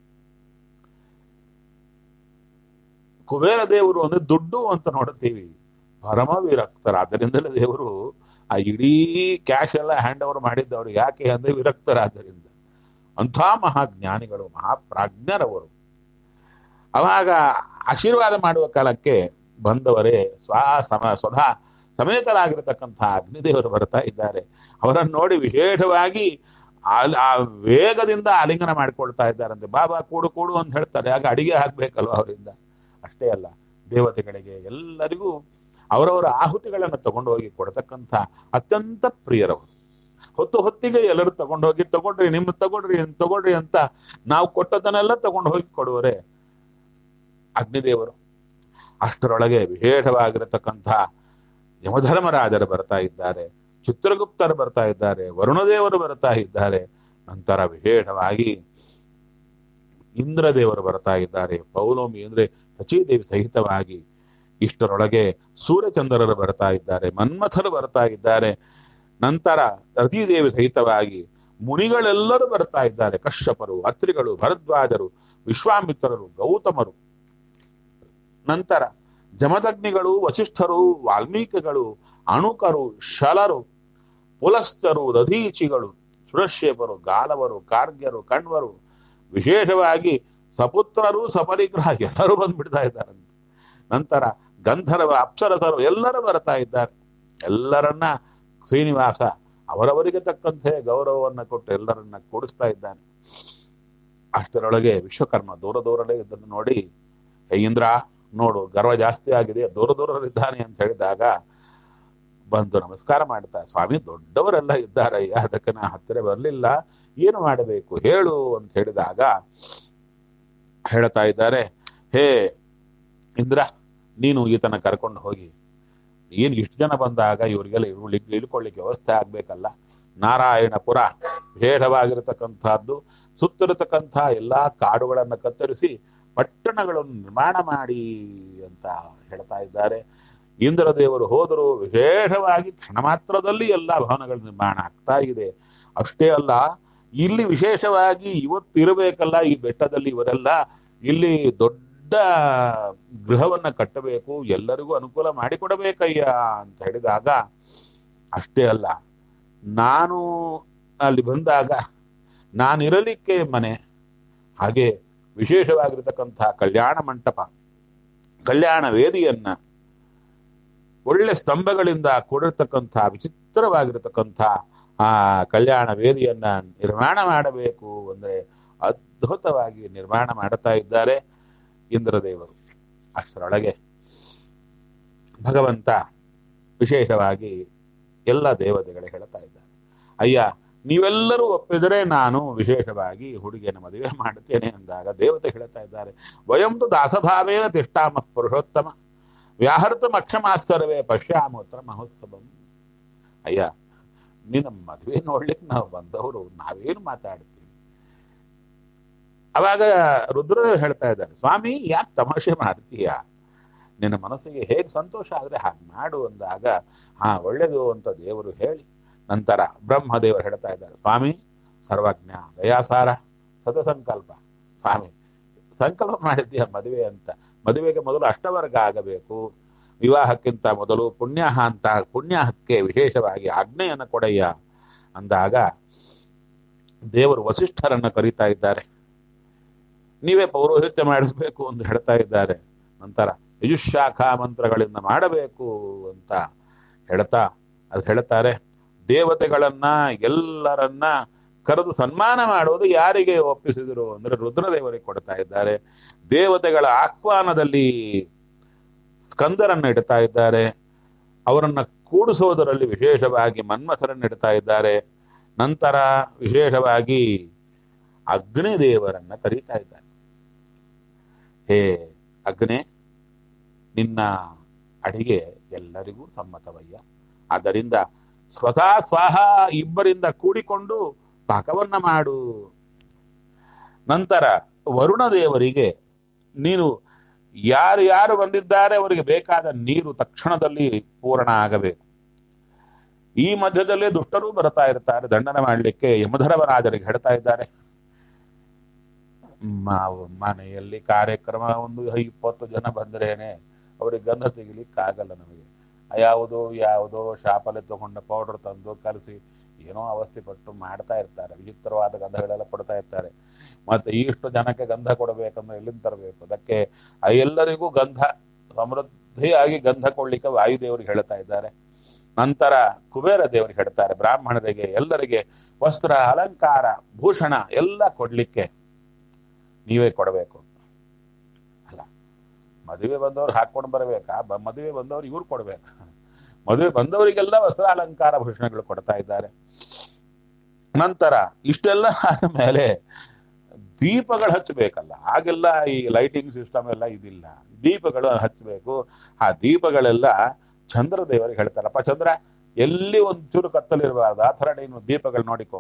ಕುಬೇರ ದೇವರು ಅಂದ್ರೆ ದುಡ್ಡು ಅಂತ ನೋಡುತ್ತೀವಿ ಪರಮ ವಿರಕ್ತರಾದ್ದರಿಂದಲೇ ದೇವರು ಆ ಇಡೀ ಕ್ಯಾಶ್ ಎಲ್ಲ ಹ್ಯಾಂಡ್ ಓವರ್ ಮಾಡಿದ್ದವರು ಯಾಕೆ ಅಂದ್ರೆ ವಿರಕ್ತರಾದ್ದರಿಂದ ಅಂಥ ಮಹಾಜ್ಞಾನಿಗಳು ಮಹಾಪ್ರಾಜ್ಞರವರು ಅವಾಗ ಆಶೀರ್ವಾದ ಮಾಡುವ ಕಾಲಕ್ಕೆ ಬಂದವರೇ ಸ್ವ ಸಮ ಸ್ವಧಾ ಸಮೇತರಾಗಿರತಕ್ಕಂಥ ಅಗ್ನಿದೇವರು ಬರ್ತಾ ಇದ್ದಾರೆ ಅವರನ್ನು ನೋಡಿ ವಿಶೇಷವಾಗಿ ಆ- ಆ ವೇಗದಿಂದ ಆಲಿಂಗನ ಮಾಡ್ಕೊಳ್ತಾ ಇದ್ದಾರಂತೆ ಬಾಬಾ ಕೂಡು ಕೂಡು ಅಂತ ಹೇಳ್ತಾರೆ ಆಗ ಅಡಿಗೆ ಹಾಕ್ಬೇಕಲ್ವ ಅವರಿಂದ ಅಷ್ಟೇ ಅಲ್ಲ ದೇವತೆಗಳಿಗೆ ಎಲ್ಲರಿಗೂ ಅವರವರ ಆಹುತಿಗಳನ್ನು ತಗೊಂಡೋಗಿ ಕೊಡ್ತಕ್ಕಂಥ ಅತ್ಯಂತ ಪ್ರಿಯರವರು ಹೊತ್ತು ಹೊತ್ತಿಗೆ ಎಲ್ಲರೂ ತಗೊಂಡೋಗಿ ತಗೊಂಡ್ರಿ ನಿಮ್ಮ ತಗೊಳ್ರಿ ತಗೊಳ್ರಿ ಅಂತ ನಾವು ಕೊಟ್ಟದನ್ನೆಲ್ಲ ತಗೊಂಡು ಹೋಗಿ ಕೊಡುವರೆ ಅಗ್ನಿದೇವರು ಅಷ್ಟರೊಳಗೆ ವಿಶೇಷವಾಗಿರತಕ್ಕಂಥ ಯಮಧರ್ಮರಾಜರು ಬರ್ತಾ ಇದ್ದಾರೆ ಚಿತ್ರಗುಪ್ತರು ಬರ್ತಾ ಇದ್ದಾರೆ ವರುಣದೇವರು ಬರ್ತಾ ಇದ್ದಾರೆ ನಂತರ ವಿಶೇಷವಾಗಿ ಇಂದ್ರದೇವರು ಬರ್ತಾ ಇದ್ದಾರೆ ಪೌಲೋಮಿ ಅಂದ್ರೆ ರಚೀದೇವಿ ಸಹಿತವಾಗಿ ಇಷ್ಟರೊಳಗೆ ಸೂರ್ಯಚಂದ್ರರು ಬರ್ತಾ ಇದ್ದಾರೆ ಮನ್ಮಥರು ಬರ್ತಾ ಇದ್ದಾರೆ ನಂತರ ರತಿದೇವಿ ಸಹಿತವಾಗಿ ಮುನಿಗಳೆಲ್ಲರೂ ಬರ್ತಾ ಇದ್ದಾರೆ ಕಶ್ಯಪರು ಅತ್ರಿಗಳು ಭರದ್ವಾಜರು ವಿಶ್ವಾಮಿತ್ರರು ಗೌತಮರು ನಂತರ ಜಮದಗ್ನಿಗಳು ವಸಿಷ್ಠರು ವಾಲ್ಮೀಕಿಗಳು ಅಣುಕರು ಶಲರು ಪುಲಸ್ತರು ದಧೀಚಿಗಳು ಸುರಶೇಪರು ಗಾಲವರು ಕಾರ್ಗ್ಯರು ಕಣ್ವರು ವಿಶೇಷವಾಗಿ ಸಪುತ್ರರು ಸಪರಿಗ್ರಹ ಎಲ್ಲರೂ ಬಂದ್ಬಿಡ್ತಾ ಇದ್ದಾರಂತೆ ನಂತರ ಗಂಧರ್ವ ಅಪ್ಸರಸರು ಎಲ್ಲರೂ ಬರ್ತಾ ಇದ್ದಾರೆ ಎಲ್ಲರನ್ನ ಶ್ರೀನಿವಾಸ ಅವರವರಿಗೆ ತಕ್ಕಂತೆ ಗೌರವವನ್ನ ಕೊಟ್ಟು ಎಲ್ಲರನ್ನ ಕೂಡಿಸ್ತಾ ಇದ್ದಾನೆ ಅಷ್ಟರೊಳಗೆ ವಿಶ್ವಕರ್ಮ ದೂರ ದೂರಲೇ ಇದ್ದನ್ನು ನೋಡಿ ಹೇ ಇಂದ್ರ ನೋಡು ಗರ್ವ ಜಾಸ್ತಿ ಆಗಿದೆ ದೂರ ದೂರದಲ್ಲಿದ್ದಾನೆ ಅಂತ ಹೇಳಿದಾಗ ಬಂದು ನಮಸ್ಕಾರ ಮಾಡ್ತಾ ಸ್ವಾಮಿ ದೊಡ್ಡವರೆಲ್ಲ ಇದ್ದಾರಯ್ಯ ಅದಕ್ಕೆ ನಾ ಹತ್ತಿರ ಬರಲಿಲ್ಲ ಏನು ಮಾಡಬೇಕು ಹೇಳು ಅಂತ ಹೇಳಿದಾಗ ಹೇಳ್ತಾ ಇದ್ದಾರೆ ಹೇ ಇಂದ್ರ ನೀನು ಈತನ ಕರ್ಕೊಂಡು ಹೋಗಿ ಏನು ಇಷ್ಟು ಜನ ಬಂದಾಗ ಇವರಿಗೆಲ್ಲ ಇಳ್ಲಿಕ್ಕೆ ಇಳ್ಕೊಳ್ಳಿಕ್ಕೆ ವ್ಯವಸ್ಥೆ ಆಗ್ಬೇಕಲ್ಲ ನಾರಾಯಣಪುರ ವಿಶೇಷವಾಗಿರತಕ್ಕಂಥದ್ದು ಸುತ್ತಿರತಕ್ಕಂಥ ಎಲ್ಲಾ ಕಾಡುಗಳನ್ನು ಕತ್ತರಿಸಿ ಪಟ್ಟಣಗಳನ್ನು ನಿರ್ಮಾಣ ಮಾಡಿ ಅಂತ ಹೇಳ್ತಾ ಇದ್ದಾರೆ ಇಂದ್ರ ದೇವರು ಹೋದರು ವಿಶೇಷವಾಗಿ ಕ್ಷಣ ಮಾತ್ರದಲ್ಲಿ ಎಲ್ಲ ಭವನಗಳ ನಿರ್ಮಾಣ ಆಗ್ತಾ ಇದೆ ಅಷ್ಟೇ ಅಲ್ಲ ಇಲ್ಲಿ ವಿಶೇಷವಾಗಿ ಇವತ್ತಿರಬೇಕಲ್ಲ ಈ ಬೆಟ್ಟದಲ್ಲಿ ಇವರೆಲ್ಲ ಇಲ್ಲಿ ದೊಡ್ಡ ಗೃಹವನ್ನ ಕಟ್ಟಬೇಕು ಎಲ್ಲರಿಗೂ ಅನುಕೂಲ ಮಾಡಿಕೊಡಬೇಕಯ್ಯ ಅಂತ ಹೇಳಿದಾಗ ಅಷ್ಟೇ ಅಲ್ಲ ನಾನು ಅಲ್ಲಿ ಬಂದಾಗ ನಾನಿರಲಿಕ್ಕೆ ಮನೆ ಹಾಗೆ ವಿಶೇಷವಾಗಿರತಕ್ಕಂಥ ಕಲ್ಯಾಣ ಮಂಟಪ ಕಲ್ಯಾಣ ವೇದಿಯನ್ನ ಒಳ್ಳೆ ಸ್ತಂಭಗಳಿಂದ ಕೂಡಿರ್ತಕ್ಕಂಥ ವಿಚಿತ್ರವಾಗಿರತಕ್ಕಂಥ ಆ ಕಲ್ಯಾಣ ವೇದಿಯನ್ನ ನಿರ್ಮಾಣ ಮಾಡಬೇಕು ಅಂದ್ರೆ ಅದ್ಭುತವಾಗಿ ನಿರ್ಮಾಣ ಮಾಡುತ್ತಾ ಇದ್ದಾರೆ ಇಂದ್ರದೇವರು ಅಷ್ಟರೊಳಗೆ ಭಗವಂತ ವಿಶೇಷವಾಗಿ ಎಲ್ಲ ದೇವತೆಗಳೇ ಹೇಳ್ತಾ ಇದ್ದಾರೆ ಅಯ್ಯ ನೀವೆಲ್ಲರೂ ಒಪ್ಪಿದರೆ ನಾನು ವಿಶೇಷವಾಗಿ ಹುಡುಗಿಯನ್ನು ಮದುವೆ ಮಾಡುತ್ತೇನೆ ಅಂದಾಗ ದೇವತೆ ಹೇಳ್ತಾ ಇದ್ದಾರೆ ವಯಂತು ದಾಸಭಾವೇನ ತಿಷ್ಟಾಮ ಪುರುಷೋತ್ತಮ ವ್ಯಾಹೃತ ಅಕ್ಷಮಾಸ್ತರವೇ ಪಶ್ಯಾಮೋತ್ರ ಮಹೋತ್ಸವಂ ಅಯ್ಯ ನಿನ್ನ ಮದುವೆ ನೋಡ್ಲಿಕ್ಕೆ ನಾವು ಬಂದವರು ನಾವೇನು ಮಾತಾಡ್ತೀವಿ ಅವಾಗ ರುದ್ರ ಹೇಳ್ತಾ ಇದ್ದಾರೆ ಸ್ವಾಮಿ ಯಾಕೆ ತಮಾಷೆ ಮಾಡ್ತೀಯ ನಿನ್ನ ಮನಸ್ಸಿಗೆ ಹೇಗೆ ಸಂತೋಷ ಆದ್ರೆ ಹಾಗೆ ಮಾಡು ಅಂದಾಗ ಹಾ ಒಳ್ಳೇದು ಅಂತ ದೇವರು ಹೇಳಿ ನಂತರ ಬ್ರಹ್ಮದೇವರು ಹೇಳ್ತಾ ಇದ್ದಾರೆ ಸ್ವಾಮಿ ಸರ್ವಜ್ಞ ದಯಾಸಾರ ಸತಸಂಕಲ್ಪ ಸ್ವಾಮಿ ಸಂಕಲ್ಪ ಮಾಡಿದ್ದೀಯ ಮದುವೆ ಅಂತ ಮದುವೆಗೆ ಮೊದಲು ಅಷ್ಟವರ್ಗ ಆಗಬೇಕು ವಿವಾಹಕ್ಕಿಂತ ಮೊದಲು ಪುಣ್ಯಾಹ ಅಂತ ಪುಣ್ಯಾಹಕ್ಕೆ ವಿಶೇಷವಾಗಿ ಆಜ್ಞೆಯನ್ನು ಕೊಡಯ್ಯ ಅಂದಾಗ ದೇವರು ವಸಿಷ್ಠರನ್ನು ಕರೀತಾ ಇದ್ದಾರೆ ನೀವೇ ಪೌರೋಹಿತ್ಯ ಮಾಡಿಸ್ಬೇಕು ಅಂತ ಹೇಳ್ತಾ ಇದ್ದಾರೆ ನಂತರ ಯಜುಶಾಖಾ ಮಂತ್ರಗಳಿಂದ ಮಾಡಬೇಕು ಅಂತ ಹೇಳ್ತಾ ಅದು ಹೇಳ್ತಾರೆ ದೇವತೆಗಳನ್ನ ಎಲ್ಲರನ್ನ ಕರೆದು ಸನ್ಮಾನ ಮಾಡೋದು ಯಾರಿಗೆ ಒಪ್ಪಿಸಿದರು ಅಂದ್ರೆ ರುದ್ರದೇವರಿಗೆ ಕೊಡ್ತಾ ಇದ್ದಾರೆ ದೇವತೆಗಳ ಆಹ್ವಾನದಲ್ಲಿ ಸ್ಕಂದರನ್ನ ಇಡ್ತಾ ಇದ್ದಾರೆ ಅವರನ್ನ ಕೂಡಿಸೋದರಲ್ಲಿ ವಿಶೇಷವಾಗಿ ಮನ್ಮಥರನ್ನ ಇಡ್ತಾ ಇದ್ದಾರೆ ನಂತರ ವಿಶೇಷವಾಗಿ ಅಗ್ನಿದೇವರನ್ನ ಕರೀತಾ ಇದ್ದಾರೆ ಹೇ ಅಗ್ನೆ ನಿನ್ನ ಅಡಿಗೆ ಎಲ್ಲರಿಗೂ ಸಮ್ಮತವಯ್ಯ ಆದ್ದರಿಂದ ಸ್ವತಃ ಸ್ವಾಹ ಇಬ್ಬರಿಂದ ಕೂಡಿಕೊಂಡು ಪಾಕವನ್ನ ಮಾಡು ನಂತರ ವರುಣ ದೇವರಿಗೆ ನೀನು ಯಾರು ಯಾರು ಬಂದಿದ್ದಾರೆ ಅವರಿಗೆ ಬೇಕಾದ ನೀರು ತಕ್ಷಣದಲ್ಲಿ ಪೂರ್ಣ ಆಗಬೇಕು ಈ ಮಧ್ಯದಲ್ಲೇ ದುಷ್ಟರು ಬರ್ತಾ ಇರ್ತಾರೆ ದಂಡನೆ ಮಾಡಲಿಕ್ಕೆ ಯಮಧರ್ಮರಾಜರಿಗೆ ಹೇಳ್ತಾ ಇದ್ದಾರೆ ಮ- ಮನೆಯಲ್ಲಿ ಕಾರ್ಯಕ್ರಮ ಒಂದು ಇಪ್ಪತ್ತು ಜನ ಬಂದ್ರೇನೆ ಅವ್ರಿಗೆ ಗಂಧ ತೆಗಿಲಿಕ್ಕೆ ಆಗಲ್ಲ ನಮಗೆ ಯಾವುದೋ ಯಾವುದೋ ಶಾಪಲ್ಲಿ ತಗೊಂಡ ಪೌಡರ್ ತಂದು ಕಲಸಿ ಏನೋ ಅವಸ್ಥೆ ಪಟ್ಟು ಮಾಡ್ತಾ ಇರ್ತಾರೆ ವಿಚಿತ್ರವಾದ ಗಂಧಗಳೆಲ್ಲ ಕೊಡ್ತಾ ಇರ್ತಾರೆ ಮತ್ತೆ ಇಷ್ಟು ಜನಕ್ಕೆ ಗಂಧ ಕೊಡಬೇಕಂದ್ರೆ ಎಲ್ಲಿಂದ ತರಬೇಕು ಅದಕ್ಕೆ ಆ ಎಲ್ಲರಿಗೂ ಗಂಧ ಸಮೃದ್ಧಿಯಾಗಿ ಗಂಧ ಕೊಡ್ಲಿಕ್ಕೆ ವಾಯುದೇವರಿಗೆ ಹೇಳ್ತಾ ಇದ್ದಾರೆ ನಂತರ ಕುಬೇರ ದೇವರಿಗೆ ಹೇಳ್ತಾರೆ ಬ್ರಾಹ್ಮಣರಿಗೆ ಎಲ್ಲರಿಗೆ ವಸ್ತ್ರ ಅಲಂಕಾರ ಭೂಷಣ ಎಲ್ಲ ಕೊಡ್ಲಿಕ್ಕೆ ನೀವೇ ಕೊಡಬೇಕು ಅಲ್ಲ ಮದುವೆ ಬಂದವ್ರು ಹಾಕೊಂಡು ಬರಬೇಕಾ ಬ- ಮದುವೆ ಬಂದವ್ರು ಇವ್ರು ಕೊಡ್ಬೇಕಾ ಮದುವೆ ಬಂದವರಿಗೆಲ್ಲ ವಸ್ತ್ರ ಅಲಂಕಾರ ಭೂಷಣಗಳು ಕೊಡ್ತಾ ಇದ್ದಾರೆ ನಂತರ ಇಷ್ಟೆಲ್ಲ ಆದ ಮೇಲೆ ದೀಪಗಳು ಹಚ್ಚಬೇಕಲ್ಲ ಆಗೆಲ್ಲ ಈ ಲೈಟಿಂಗ್ ಸಿಸ್ಟಮ್ ಎಲ್ಲ ಇದಿಲ್ಲ ದೀಪಗಳು ಹಚ್ಚಬೇಕು ಆ ದೀಪಗಳೆಲ್ಲ ಚಂದ್ರ ದೇವರಿಗೆ ಹೇಳ್ತಾರಪ್ಪ ಚಂದ್ರ ಎಲ್ಲಿ ಒಂಚೂರು ಕತ್ತಲಿರಬಾರ್ದು ಆ ಥರ ನೀನು ದೀಪಗಳು ನೋಡಿಕೋ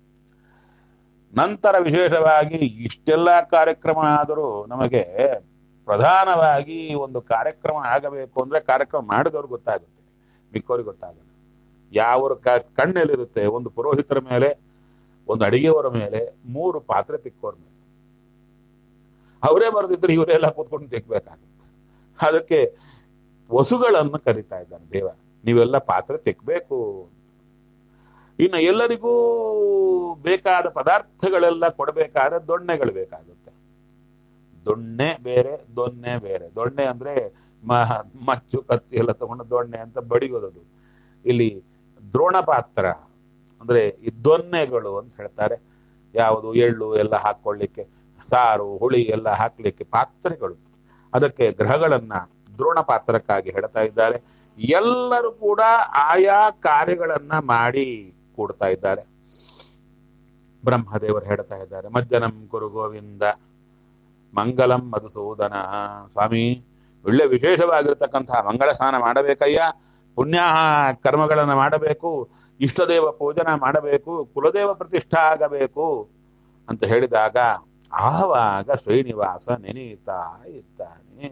ನಂತರ ವಿಶೇಷವಾಗಿ ಇಷ್ಟೆಲ್ಲ ಕಾರ್ಯಕ್ರಮ ಆದರೂ ನಮಗೆ ಪ್ರಧಾನವಾಗಿ ಒಂದು ಕಾರ್ಯಕ್ರಮ ಆಗಬೇಕು ಅಂದ್ರೆ ಕಾರ್ಯಕ್ರಮ ಮಾಡಿದವ್ರು ಗೊತ್ತಾಗುತ್ತೆ ಮಿಕ್ಕವ್ರಿಗೆ ಗೊತ್ತಾಗಲ್ಲ ಯಾವ ಕಣ್ಣಲ್ಲಿರುತ್ತೆ ಒಂದು ಪುರೋಹಿತರ ಮೇಲೆ ಒಂದು ಅಡಿಗೆಯವರ ಮೇಲೆ ಮೂರು ಪಾತ್ರೆ ತಿಕ್ಕೋರ ಮೇಲೆ ಅವರೇ ಬರೆದಿದ್ರೆ ಇವರೆಲ್ಲ ಕೂತ್ಕೊಂಡು ತಿಕ್ಬೇಕಾಗುತ್ತೆ ಅದಕ್ಕೆ ವಸುಗಳನ್ನು ಕರಿತಾ ಇದ್ದಾನೆ ದೇವ ನೀವೆಲ್ಲ ಪಾತ್ರೆ ತಿಕ್ಬೇಕು ಇನ್ನು ಎಲ್ಲರಿಗೂ ಬೇಕಾದ ಪದಾರ್ಥಗಳೆಲ್ಲ ಕೊಡಬೇಕಾದ್ರೆ ದೊಣ್ಣೆಗಳು ಬೇಕಾಗುತ್ತೆ ದೊಣ್ಣೆ ಬೇರೆ ದೊನ್ನೆ ಬೇರೆ ದೊಣ್ಣೆ ಅಂದ್ರೆ ಮ- ಮಚ್ಚು ಕತ್ತಿ ಎಲ್ಲ ತಗೊಂಡು ದೊಣ್ಣೆ ಅಂತ ಬಡಿಯೋದದು ಇಲ್ಲಿ ದ್ರೋಣ ಪಾತ್ರ ಅಂದ್ರೆ ಈ ದೊನ್ನೆಗಳು ಅಂತ ಹೇಳ್ತಾರೆ ಯಾವುದು ಎಳ್ಳು ಎಲ್ಲ ಹಾಕೊಳ್ಳಿಕ್ಕೆ ಸಾರು ಹುಳಿ ಎಲ್ಲ ಹಾಕ್ಲಿಕ್ಕೆ ಪಾತ್ರೆಗಳು ಅದಕ್ಕೆ ಗ್ರಹಗಳನ್ನ ದ್ರೋಣ ಪಾತ್ರಕ್ಕಾಗಿ ಹೇಳ್ತಾ ಇದ್ದಾರೆ ಎಲ್ಲರೂ ಕೂಡ ಆಯಾ ಕಾರ್ಯಗಳನ್ನ ಮಾಡಿ ಕೂಡ್ತಾ ಇದ್ದಾರೆ ಬ್ರಹ್ಮದೇವರು ಹೇಳ್ತಾ ಇದ್ದಾರೆ ಮಜ್ಜನಂ ಕುರು ಗೋವಿಂದ ಮಂಗಲಂ ಮಧುಸೂದನ ಸ್ವಾಮಿ ಒಳ್ಳೆ ವಿಶೇಷವಾಗಿರ್ತಕ್ಕಂತಹ ಮಂಗಳ ಸ್ನಾನ ಮಾಡಬೇಕಯ್ಯ ಪುಣ್ಯ ಕರ್ಮಗಳನ್ನು ಮಾಡಬೇಕು ಇಷ್ಟದೇವ ಪೂಜನ ಮಾಡಬೇಕು ಕುಲದೇವ ಪ್ರತಿಷ್ಠಾ ಆಗಬೇಕು ಅಂತ ಹೇಳಿದಾಗ ಆವಾಗ ಶ್ರೀನಿವಾಸ ನೆನೀತಾ ಇದ್ದಾನೆ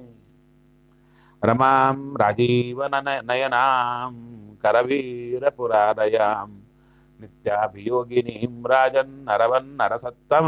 ರಮಾಂ ರಾಜೀವನ ನಯನಾಂ ಕರವೀರ ಪುರಾರಯಾಂ ನಿತ್ಯಾಭಿಯೋಗಿನೀಂ ರಾಜನ್ ನರವನ್ ನರಸತ್ತಮ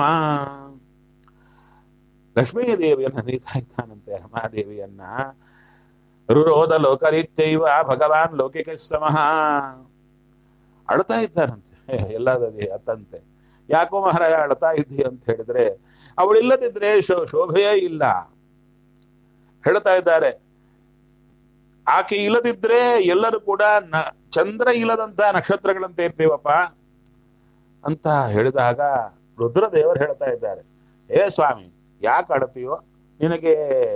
ಲಕ್ಷ್ಮೀ ದೇವಿಯನ್ನ ನೆನೀತಾ ಇದ್ದಾನಂತೆ ರಮಾದೇವಿಯನ್ನ ರುರೋಧ ಲೋಕರೀತ್ಯೈವ ಭಗವಾನ್ ಲೌಕಿಕ ಸಮಃ ಅಳ್ತಾ ಇದ್ದಾರಂತೆ ಎಲ್ಲದದೇ ಅತ್ತಂತೆ ಯಾಕೋ ಮಹಾರಾಯ ಅಳ್ತಾ ಇದ್ದಿ ಅಂತ ಹೇಳಿದ್ರೆ ಅವಳಿಲ್ಲದಿದ್ರೆ ಶೋ ಶೋಭೆಯೇ ಇಲ್ಲ ಹೇಳ್ತಾ ಇದ್ದಾರೆ ಆಕೆ ಇಲ್ಲದಿದ್ರೆ ಎಲ್ಲರೂ ಕೂಡ ನ ಚಂದ್ರ ಇಲ್ಲದಂತ ನಕ್ಷತ್ರಗಳಂತೆ ಇರ್ತೀವಪ್ಪ ಅಂತ ಹೇಳಿದಾಗ ರುದ್ರದೇವರು ಹೇಳ್ತಾ ಇದ್ದಾರೆ ಹೇ ಸ್ವಾಮಿ ಯಾಕೆ ಅಳತೀಯೋ ನಿನಗೆ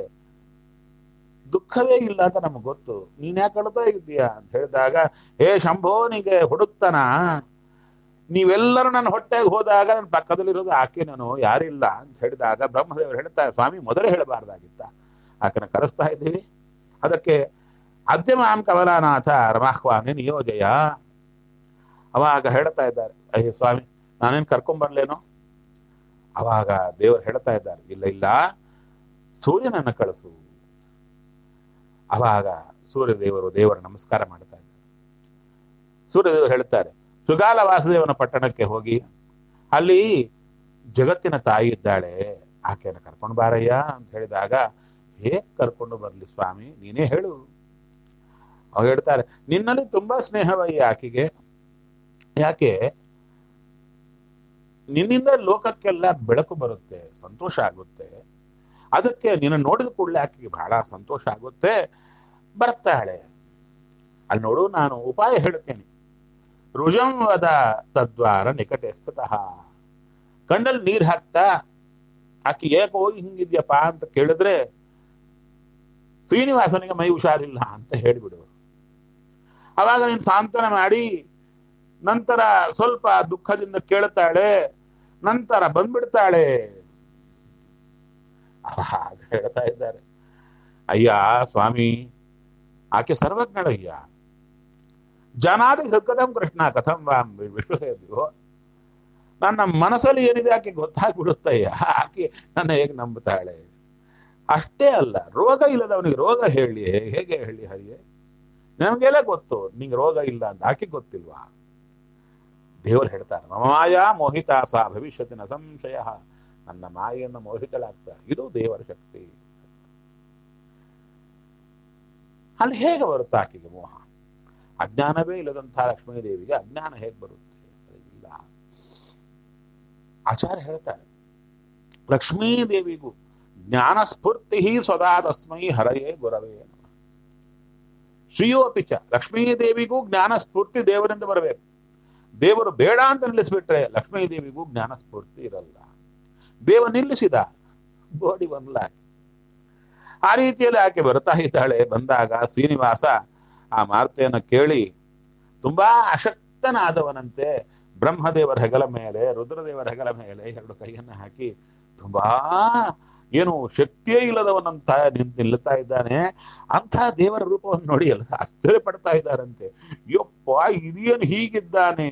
ದುಃಖವೇ ಇಲ್ಲ ಅಂತ ನಮಗೆ ಗೊತ್ತು ನೀನ್ ಯಾಕೆ ಅಳ್ತಾ ಇದ್ದೀಯಾ ಅಂತ ಹೇಳಿದಾಗ ಹೇ ಶಂಭೋ ನಿಗೆ ಹುಡುಕ್ತನ ನೀವೆಲ್ಲರೂ ನನ್ನ ಹೊಟ್ಟೆಗೆ ಹೋದಾಗ ನನ್ನ ಪಕ್ಕದಲ್ಲಿರೋದು ಆಕೆ ನಾನು ಯಾರಿಲ್ಲ ಅಂತ ಹೇಳಿದಾಗ ಬ್ರಹ್ಮದೇವರು ಹೇಳ್ತಾ ಸ್ವಾಮಿ ಮೊದಲೇ ಹೇಳಬಾರ್ದಾಗಿತ್ತ ಆಕೆನ ಕರೆಸ್ತಾ ಇದ್ದೀವಿ ಅದಕ್ಕೆ ಅದ್ಯಮಾಂ ಕಮಲಾನಾಥ ರಮಾಹ್ವಾಮಿ ನಿಯೋಜಯ ಅವಾಗ ಹೇಳ್ತಾ ಇದ್ದಾರೆ ಅಯ್ಯ ಸ್ವಾಮಿ ನಾನೇನು ಕರ್ಕೊಂಬರ್ಲೇನೋ ಅವಾಗ ದೇವರು ಹೇಳ್ತಾ ಇದ್ದಾರೆ ಇಲ್ಲ ಇಲ್ಲ ಸೂರ್ಯನನ್ನ ಕಳಿಸು ಅವಾಗ ಸೂರ್ಯದೇವರು ದೇವರ ನಮಸ್ಕಾರ ಮಾಡ್ತಾ ಇದ್ದಾರೆ ಸೂರ್ಯದೇವರು ಹೇಳ್ತಾರೆ ಸುಗಾಲ ವಾಸುದೇವನ ಪಟ್ಟಣಕ್ಕೆ ಹೋಗಿ ಅಲ್ಲಿ ಜಗತ್ತಿನ ತಾಯಿ ಇದ್ದಾಳೆ ಆಕೆಯನ್ನು ಕರ್ಕೊಂಡು ಬಾರಯ್ಯ ಅಂತ ಹೇಳಿದಾಗ ಹೇಗ್ ಕರ್ಕೊಂಡು ಬರ್ಲಿ ಸ್ವಾಮಿ ನೀನೇ ಹೇಳು ಅವ್ರು ಹೇಳ್ತಾರೆ ನಿನ್ನಲ್ಲಿ ತುಂಬಾ ಸ್ನೇಹವಯ್ಯ ಆಕೆಗೆ ಯಾಕೆ ನಿನ್ನಿಂದ ಲೋಕಕ್ಕೆಲ್ಲ ಬೆಳಕು ಬರುತ್ತೆ ಸಂತೋಷ ಆಗುತ್ತೆ ಅದಕ್ಕೆ ನಿನ್ನ ನೋಡಿದ ಕೂಡಲೇ ಆಕೆಗೆ ಬಹಳ ಸಂತೋಷ ಆಗುತ್ತೆ ಬರ್ತಾಳೆ ಅಲ್ಲಿ ನೋಡು ನಾನು ಉಪಾಯ ಹೇಳ್ತೇನೆ ರುಜಂ ವದ ತದ್ವಾರ ನಿಕಟೆ ಸ್ಥತಃ ಕಣ್ಣಲ್ಲಿ ನೀರ್ ಹಾಕ್ತಾ ಆಕೆ ಏಕೋ ಹಿಂಗಿದ್ಯಪ್ಪ ಅಂತ ಕೇಳಿದ್ರೆ ಶ್ರೀನಿವಾಸನಿಗೆ ಮೈ ಹುಷಾರಿಲ್ಲ ಅಂತ ಹೇಳಿಬಿಡು ಅವಾಗ ನೀನು ಸಾಂತ್ವನ ಮಾಡಿ ನಂತರ ಸ್ವಲ್ಪ ದುಃಖದಿಂದ ಕೇಳ್ತಾಳೆ ನಂತರ ಬಂದ್ಬಿಡ್ತಾಳೆ ಅವಾಗ ಹೇಳ್ತಾ ಇದ್ದಾರೆ ಅಯ್ಯ ಸ್ವಾಮಿ ಆಕೆ ಸರ್ವಜ್ಞಳಯ್ಯ ಜನಾದ ಹೃದಯಂ ಕೃಷ್ಣ ಕಥಂ ವಾಂ ವಿಶ್ವಸೇದ್ಯೋ ನನ್ನ ಮನಸ್ಸಲ್ಲಿ ಏನಿದೆ ಆಕೆ ಗೊತ್ತಾಗ್ಬಿಡುತ್ತಯ್ಯ ಆಕೆ ನನ್ನ ಹೇಗೆ ನಂಬುತ್ತಾಳೆ ಅಷ್ಟೇ ಅಲ್ಲ ರೋಗ ಇಲ್ಲದವನಿಗೆ ರೋಗ ಹೇಳಿ ಹೇಗೆ ಹೇಳಿ ಹರಿಯೇ ನಮಗೆಲ್ಲ ಗೊತ್ತು ನಿಂಗೆ ರೋಗ ಇಲ್ಲ ಅಂತ ಆಕೆ ಗೊತ್ತಿಲ್ವಾ ದೇವರು ಹೇಳ್ತಾರೆ ಮಮ ಮಾಯಾ ಮೋಹಿತ ಸಾ ಭವಿಷ್ಯತಿನ ಸಂಶಯ ನನ್ನ ಮಾಯೆಯನ್ನು ಮೋಹಿತಳಾಗ್ತಾರೆ ಇದು ದೇವರ ಶಕ್ತಿ ಅಲ್ಲಿ ಹೇಗೆ ಬರುತ್ತೆ ಆಕೆಗೆ ಮೋಹ ಅಜ್ಞಾನವೇ ಇಲ್ಲದಂತಹ ಲಕ್ಷ್ಮೀ ದೇವಿಗೆ ಅಜ್ಞಾನ ಹೇಗೆ ಬರುತ್ತೆ ಇಲ್ಲ ಆಚಾರ್ಯ ಹೇಳ್ತಾರೆ ಲಕ್ಷ್ಮೀ ದೇವಿಗೂ ಜ್ಞಾನ ಸ್ಫೂರ್ತಿ ಸದಾ ತಸ್ಮೈ ಹರಯೇ ಗುರವೇ ನಮಃ ಶ್ರೀಯೋಪಿ ಚ ಲಕ್ಷ್ಮೀ ದೇವಿಗೂ ಜ್ಞಾನ ಸ್ಫೂರ್ತಿ ದೇವರಿಂದ ಬರಬೇಕು ದೇವರು ಬೇಡ ಅಂತ ನಿಲ್ಲಿಸ್ಬಿಟ್ರೆ ಲಕ್ಷ್ಮೀ ದೇವಿಗೂ ಜ್ಞಾನ ಸ್ಫೂರ್ತಿ ಇರಲ್ಲ ದೇವ ನಿಲ್ಲಿಸಿದ ಬೋಡಿ ಬಂದ್ಲಾಕೆ ಆ ರೀತಿಯಲ್ಲಿ ಆಕೆ ಬರ್ತಾ ಇದ್ದಾಳೆ ಬಂದಾಗ ಶ್ರೀನಿವಾಸ ಆ ಮಾರುತೆಯನ್ನು ಕೇಳಿ ತುಂಬಾ ಅಶಕ್ತನಾದವನಂತೆ ಬ್ರಹ್ಮದೇವರ ಹೆಗಲ ಮೇಲೆ ರುದ್ರದೇವರ ಹೆಗಲ ಮೇಲೆ ಎರಡು ಕೈಯನ್ನ ಹಾಕಿ ತುಂಬಾ ಏನು ಶಕ್ತಿಯೇ ಇಲ್ಲದವನಂತ ನಿಂತು ನಿಲ್ಲುತ್ತಾ ಇದ್ದಾನೆ ಅಂಥ ದೇವರ ರೂಪವನ್ನು ನೋಡಿ ಎಲ್ಲ ಆಶ್ಚರ್ಯ ಪಡ್ತಾ ಇದ್ದಾರಂತೆ ಯಪ್ಪ ಇದೇನು ಹೀಗಿದ್ದಾನೆ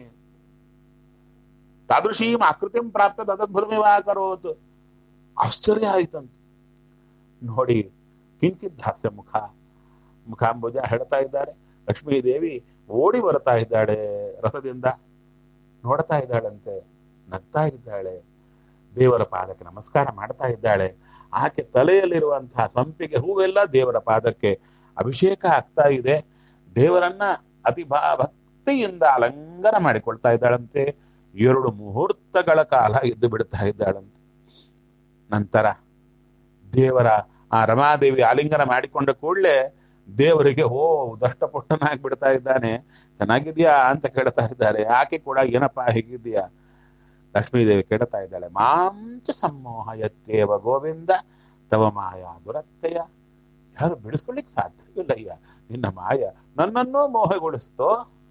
ತಾದೃಶೀಂ ಆಕೃತಿಂ ಪ್ರಾಪ್ತ ತದದ್ಭುತಮಿವಾಕರೋತ್ ಆಶ್ಚರ್ಯ ಆಯ್ತಂತೆ ನೋಡಿ ಕಿಂಚಿತ್ ಹಾಸ್ಯ ಮುಖ ಮುಖಾಂಬುಜ ಹೇಳ್ತಾ ಇದ್ದಾರೆ ಲಕ್ಷ್ಮೀ ದೇವಿ ಓಡಿ ಬರ್ತಾ ಇದ್ದಾಳೆ ರಥದಿಂದ ನೋಡ್ತಾ ಇದ್ದಾಳಂತೆ ನಗ್ತಾ ಇದ್ದಾಳೆ ದೇವರ ಪಾದಕ್ಕೆ ನಮಸ್ಕಾರ ಮಾಡ್ತಾ ಇದ್ದಾಳೆ ಆಕೆ ತಲೆಯಲ್ಲಿರುವಂತಹ ಸಂಪಿಗೆ ಹೂವೆಲ್ಲ ದೇವರ ಪಾದಕ್ಕೆ ಅಭಿಷೇಕ ಆಗ್ತಾ ಇದೆ ದೇವರನ್ನ ಅತಿ ಭಾ ಭಕ್ತಿಯಿಂದ ಅಲಂಕಾರ ಮಾಡಿಕೊಳ್ತಾ ಇದ್ದಾಳಂತೆ ಎರಡು ಮುಹೂರ್ತಗಳ ಕಾಲ ಇದ್ದು ಬಿಡ್ತಾ ಇದ್ದಾಳಂತೆ ನಂತರ ದೇವರ ಆ ರಮಾದೇವಿ ಆಲಿಂಗನ ಮಾಡಿಕೊಂಡ ಕೂಡಲೇ ದೇವರಿಗೆ ಓ ದಷ್ಟಪುಷ್ಟನಾಗಿ ಬಿಡ್ತಾ ಇದ್ದಾನೆ ಚೆನ್ನಾಗಿದ್ಯಾ ಅಂತ ಕೇಳ್ತಾ ಇದ್ದಾರೆ ಆಕೆ ಕೂಡ ಏನಪ್ಪಾ ಹೇಗಿದ್ಯಾ ಲಕ್ಷ್ಮೀದೇವಿ ಕೇಳ್ತಾ ಇದ್ದಾಳೆ ಮಾಂಚ ಸಮ್ಮೋಹ ಯತ್ಯೇವ ಗೋವಿಂದ ತವ ಮಾಯಾ ದುರತ್ತೆಯ ಯಾರು ಬಿಡಿಸ್ಕೊಳ್ಳಿಕ್ ಸಾಧ್ಯವಿಲ್ಲಯ್ಯ ನಿನ್ನ ಮಾಯ ನನ್ನನ್ನೂ ಮೋಹಗೊಳಿಸ್ತೋ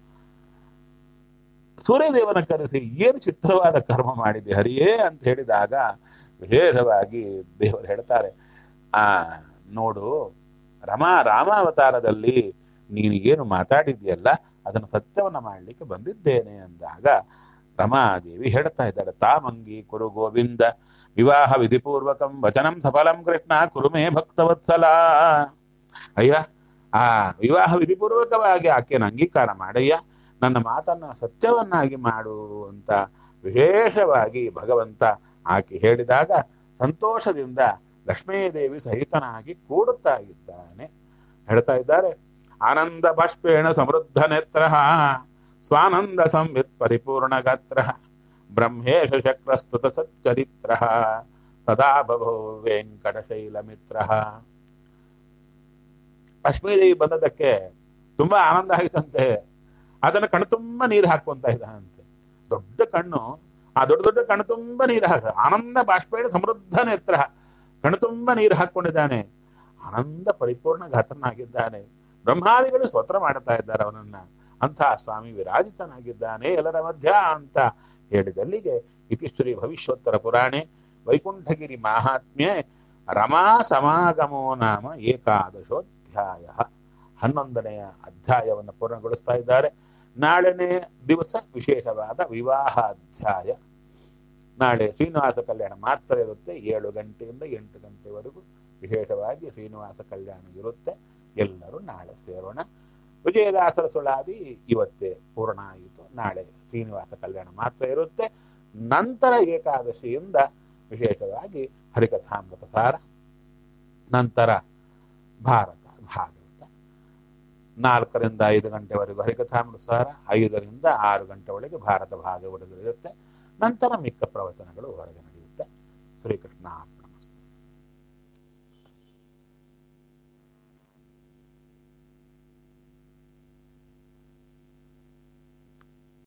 ಸೂರ್ಯದೇವನ ಕರೆಸಿ ಏನು ಚಿತ್ರವಾದ ಕರ್ಮ ಮಾಡಿದೆ ಹರಿಯೇ ಅಂತ ಹೇಳಿದಾಗ ವಿಶೇಷವಾಗಿ ದೇವರು ಹೇಳ್ತಾರೆ ಆ ನೋಡು ರಮಾ ರಾಮಾವತಾರದಲ್ಲಿ ನೀನು ಏನು ಮಾತಾಡಿದ್ಯಲ್ಲ ಅದನ್ನು ಸತ್ಯವನ್ನ ಮಾಡಲಿಕ್ಕೆ ಬಂದಿದ್ದೇನೆ ಅಂದಾಗ ರಮಾದೇವಿ ಹೇಳ್ತಾ ಇದ್ದಾಳೆ ತಾಮಂಗಿ ಕುರು ಗೋವಿಂದ ವಿವಾಹ ವಿಧಿಪೂರ್ವಕಂ ವಚನಂ ಸಫಲಂ ಕೃಷ್ಣ ಕುರುಮೇ ಭಕ್ತವತ್ಸಲ ಅಯ್ಯ ಆ ವಿವಾಹ ವಿಧಿಪೂರ್ವಕವಾಗಿ ಆಕೆಯನ್ನು ಅಂಗೀಕಾರ ಮಾಡಯ್ಯ ನನ್ನ ಮಾತನ್ನ ಸತ್ಯವನ್ನಾಗಿ ಮಾಡು ಅಂತ ವಿಶೇಷವಾಗಿ ಭಗವಂತ ಆಕೆ ಹೇಳಿದಾಗ ಸಂತೋಷದಿಂದ ಲಕ್ಷ್ಮೀದೇವಿ ಸಹಿತನಾಗಿ ಕೂಡುತ್ತಾ ಇದ್ದಾನೆ ಹೇಳ್ತಾ ಇದ್ದಾರೆ ಆನಂದ ಬಾಷ್ಪೇಣ ಸಮೃದ್ಧ ನೇತ್ರ ಸ್ವಾನಂದ ಸಂವಿತ್ ಪರಿಪೂರ್ಣ ಗಾತ್ರ ಬ್ರಹ್ಮೇಶ ಚಕ್ರಸ್ತುತ ಸಚ್ಚರಿತ್ರ ತದಾ ಬಭೋ ವೆಂಕಟಶೈಲ ಮಿತ್ರ ಲಕ್ಷ್ಮೀದೇವಿ ಬಂದದಕ್ಕೆ ತುಂಬಾ ಆನಂದ ಆಯ್ತಂತೆ ಅದನ್ನ ಕಣ್ಣು ತುಂಬ ನೀರು ಹಾಕುವಂತ ಇದ್ದಾನಂತೆ ದೊಡ್ಡ ಕಣ್ಣು ಆ ದೊಡ್ಡ ದೊಡ್ಡ ಕಣ್ಣು ತುಂಬ ನೀರು ಹಾಕ ಆನಂದ ಬಾಷ್ಪೇಣ ಸಮೃದ್ಧ ನೇತ್ರ ಕಣ್ಣು ತುಂಬ ನೀರು ಹಾಕೊಂಡಿದ್ದಾನೆ ಆನಂದ ಪರಿಪೂರ್ಣ ಗಾತ್ರನಾಗಿದ್ದಾನೆ ಬ್ರಹ್ಮಾದಿಗಳು ಸ್ತೋತ್ರ ಮಾಡ್ತಾ ಇದ್ದಾರೆ ಅವನನ್ನ ಅಂಥ ಸ್ವಾಮಿ ವಿರಾಜಿತನಾಗಿದ್ದಾನೆ ಎಲ್ಲರ ಮಧ್ಯ ಅಂತ ಹೇಳಿದಲ್ಲಿಗೆ ಇತಿಶ್ರೀ ಭವಿಷ್ಯೋತ್ತರ ಪುರಾಣೆ ವೈಕುಂಠಗಿರಿ ಮಾಹಾತ್ಮ್ಯೆ ರಮಾ ಸಮಾಗಮೋ ನಾಮ ಏಕಾದಶೋಧ್ಯಾಯ ಹನ್ನೊಂದನೆಯ ಅಧ್ಯಾಯವನ್ನು ಪೂರ್ಣಗೊಳಿಸ್ತಾ ಇದ್ದಾರೆ ನಾಳೆನೇ ದಿವಸ ವಿಶೇಷವಾದ ವಿವಾಹ ಅಧ್ಯಾಯ ನಾಳೆ ಶ್ರೀನಿವಾಸ ಕಲ್ಯಾಣ ಮಾತ್ರ ಇರುತ್ತೆ ಏಳು ಗಂಟೆಯಿಂದ ಎಂಟು ಗಂಟೆವರೆಗೂ ವಿಶೇಷವಾಗಿ ಶ್ರೀನಿವಾಸ ಕಲ್ಯಾಣ ಇರುತ್ತೆ ಎಲ್ಲರೂ ನಾಳೆ ಸೇರೋಣ ವಿಜಯದಾಸರ ಸುಳಾದಿ ಇವತ್ತೇ ಪೂರ್ಣ ಆಯಿತು ನಾಳೆ ಶ್ರೀನಿವಾಸ ಕಲ್ಯಾಣ ಮಾತ್ರ ಇರುತ್ತೆ ನಂತರ ಏಕಾದಶಿಯಿಂದ ವಿಶೇಷವಾಗಿ ಹರಿಕಥಾಮೃತ ಸಾರ ನಂತರ ಭಾರತ ಭಾಗವತ ನಾಲ್ಕರಿಂದ ಐದು ಗಂಟೆವರೆಗೂ ಹರಿಕಥಾಮೃತ ಸಾರ ಐದರಿಂದ ಆರು ಗಂಟೆ ಒಳಗೆ ಭಾರತ ಭಾಗವತಗಳು ಇರುತ್ತೆ ನಂತರ ಮಿಕ್ಕ ಪ್ರವಚನಗಳು ಹೊರಗೆ ನಡೆಯುತ್ತೆ ಶ್ರೀಕೃಷ್ಣ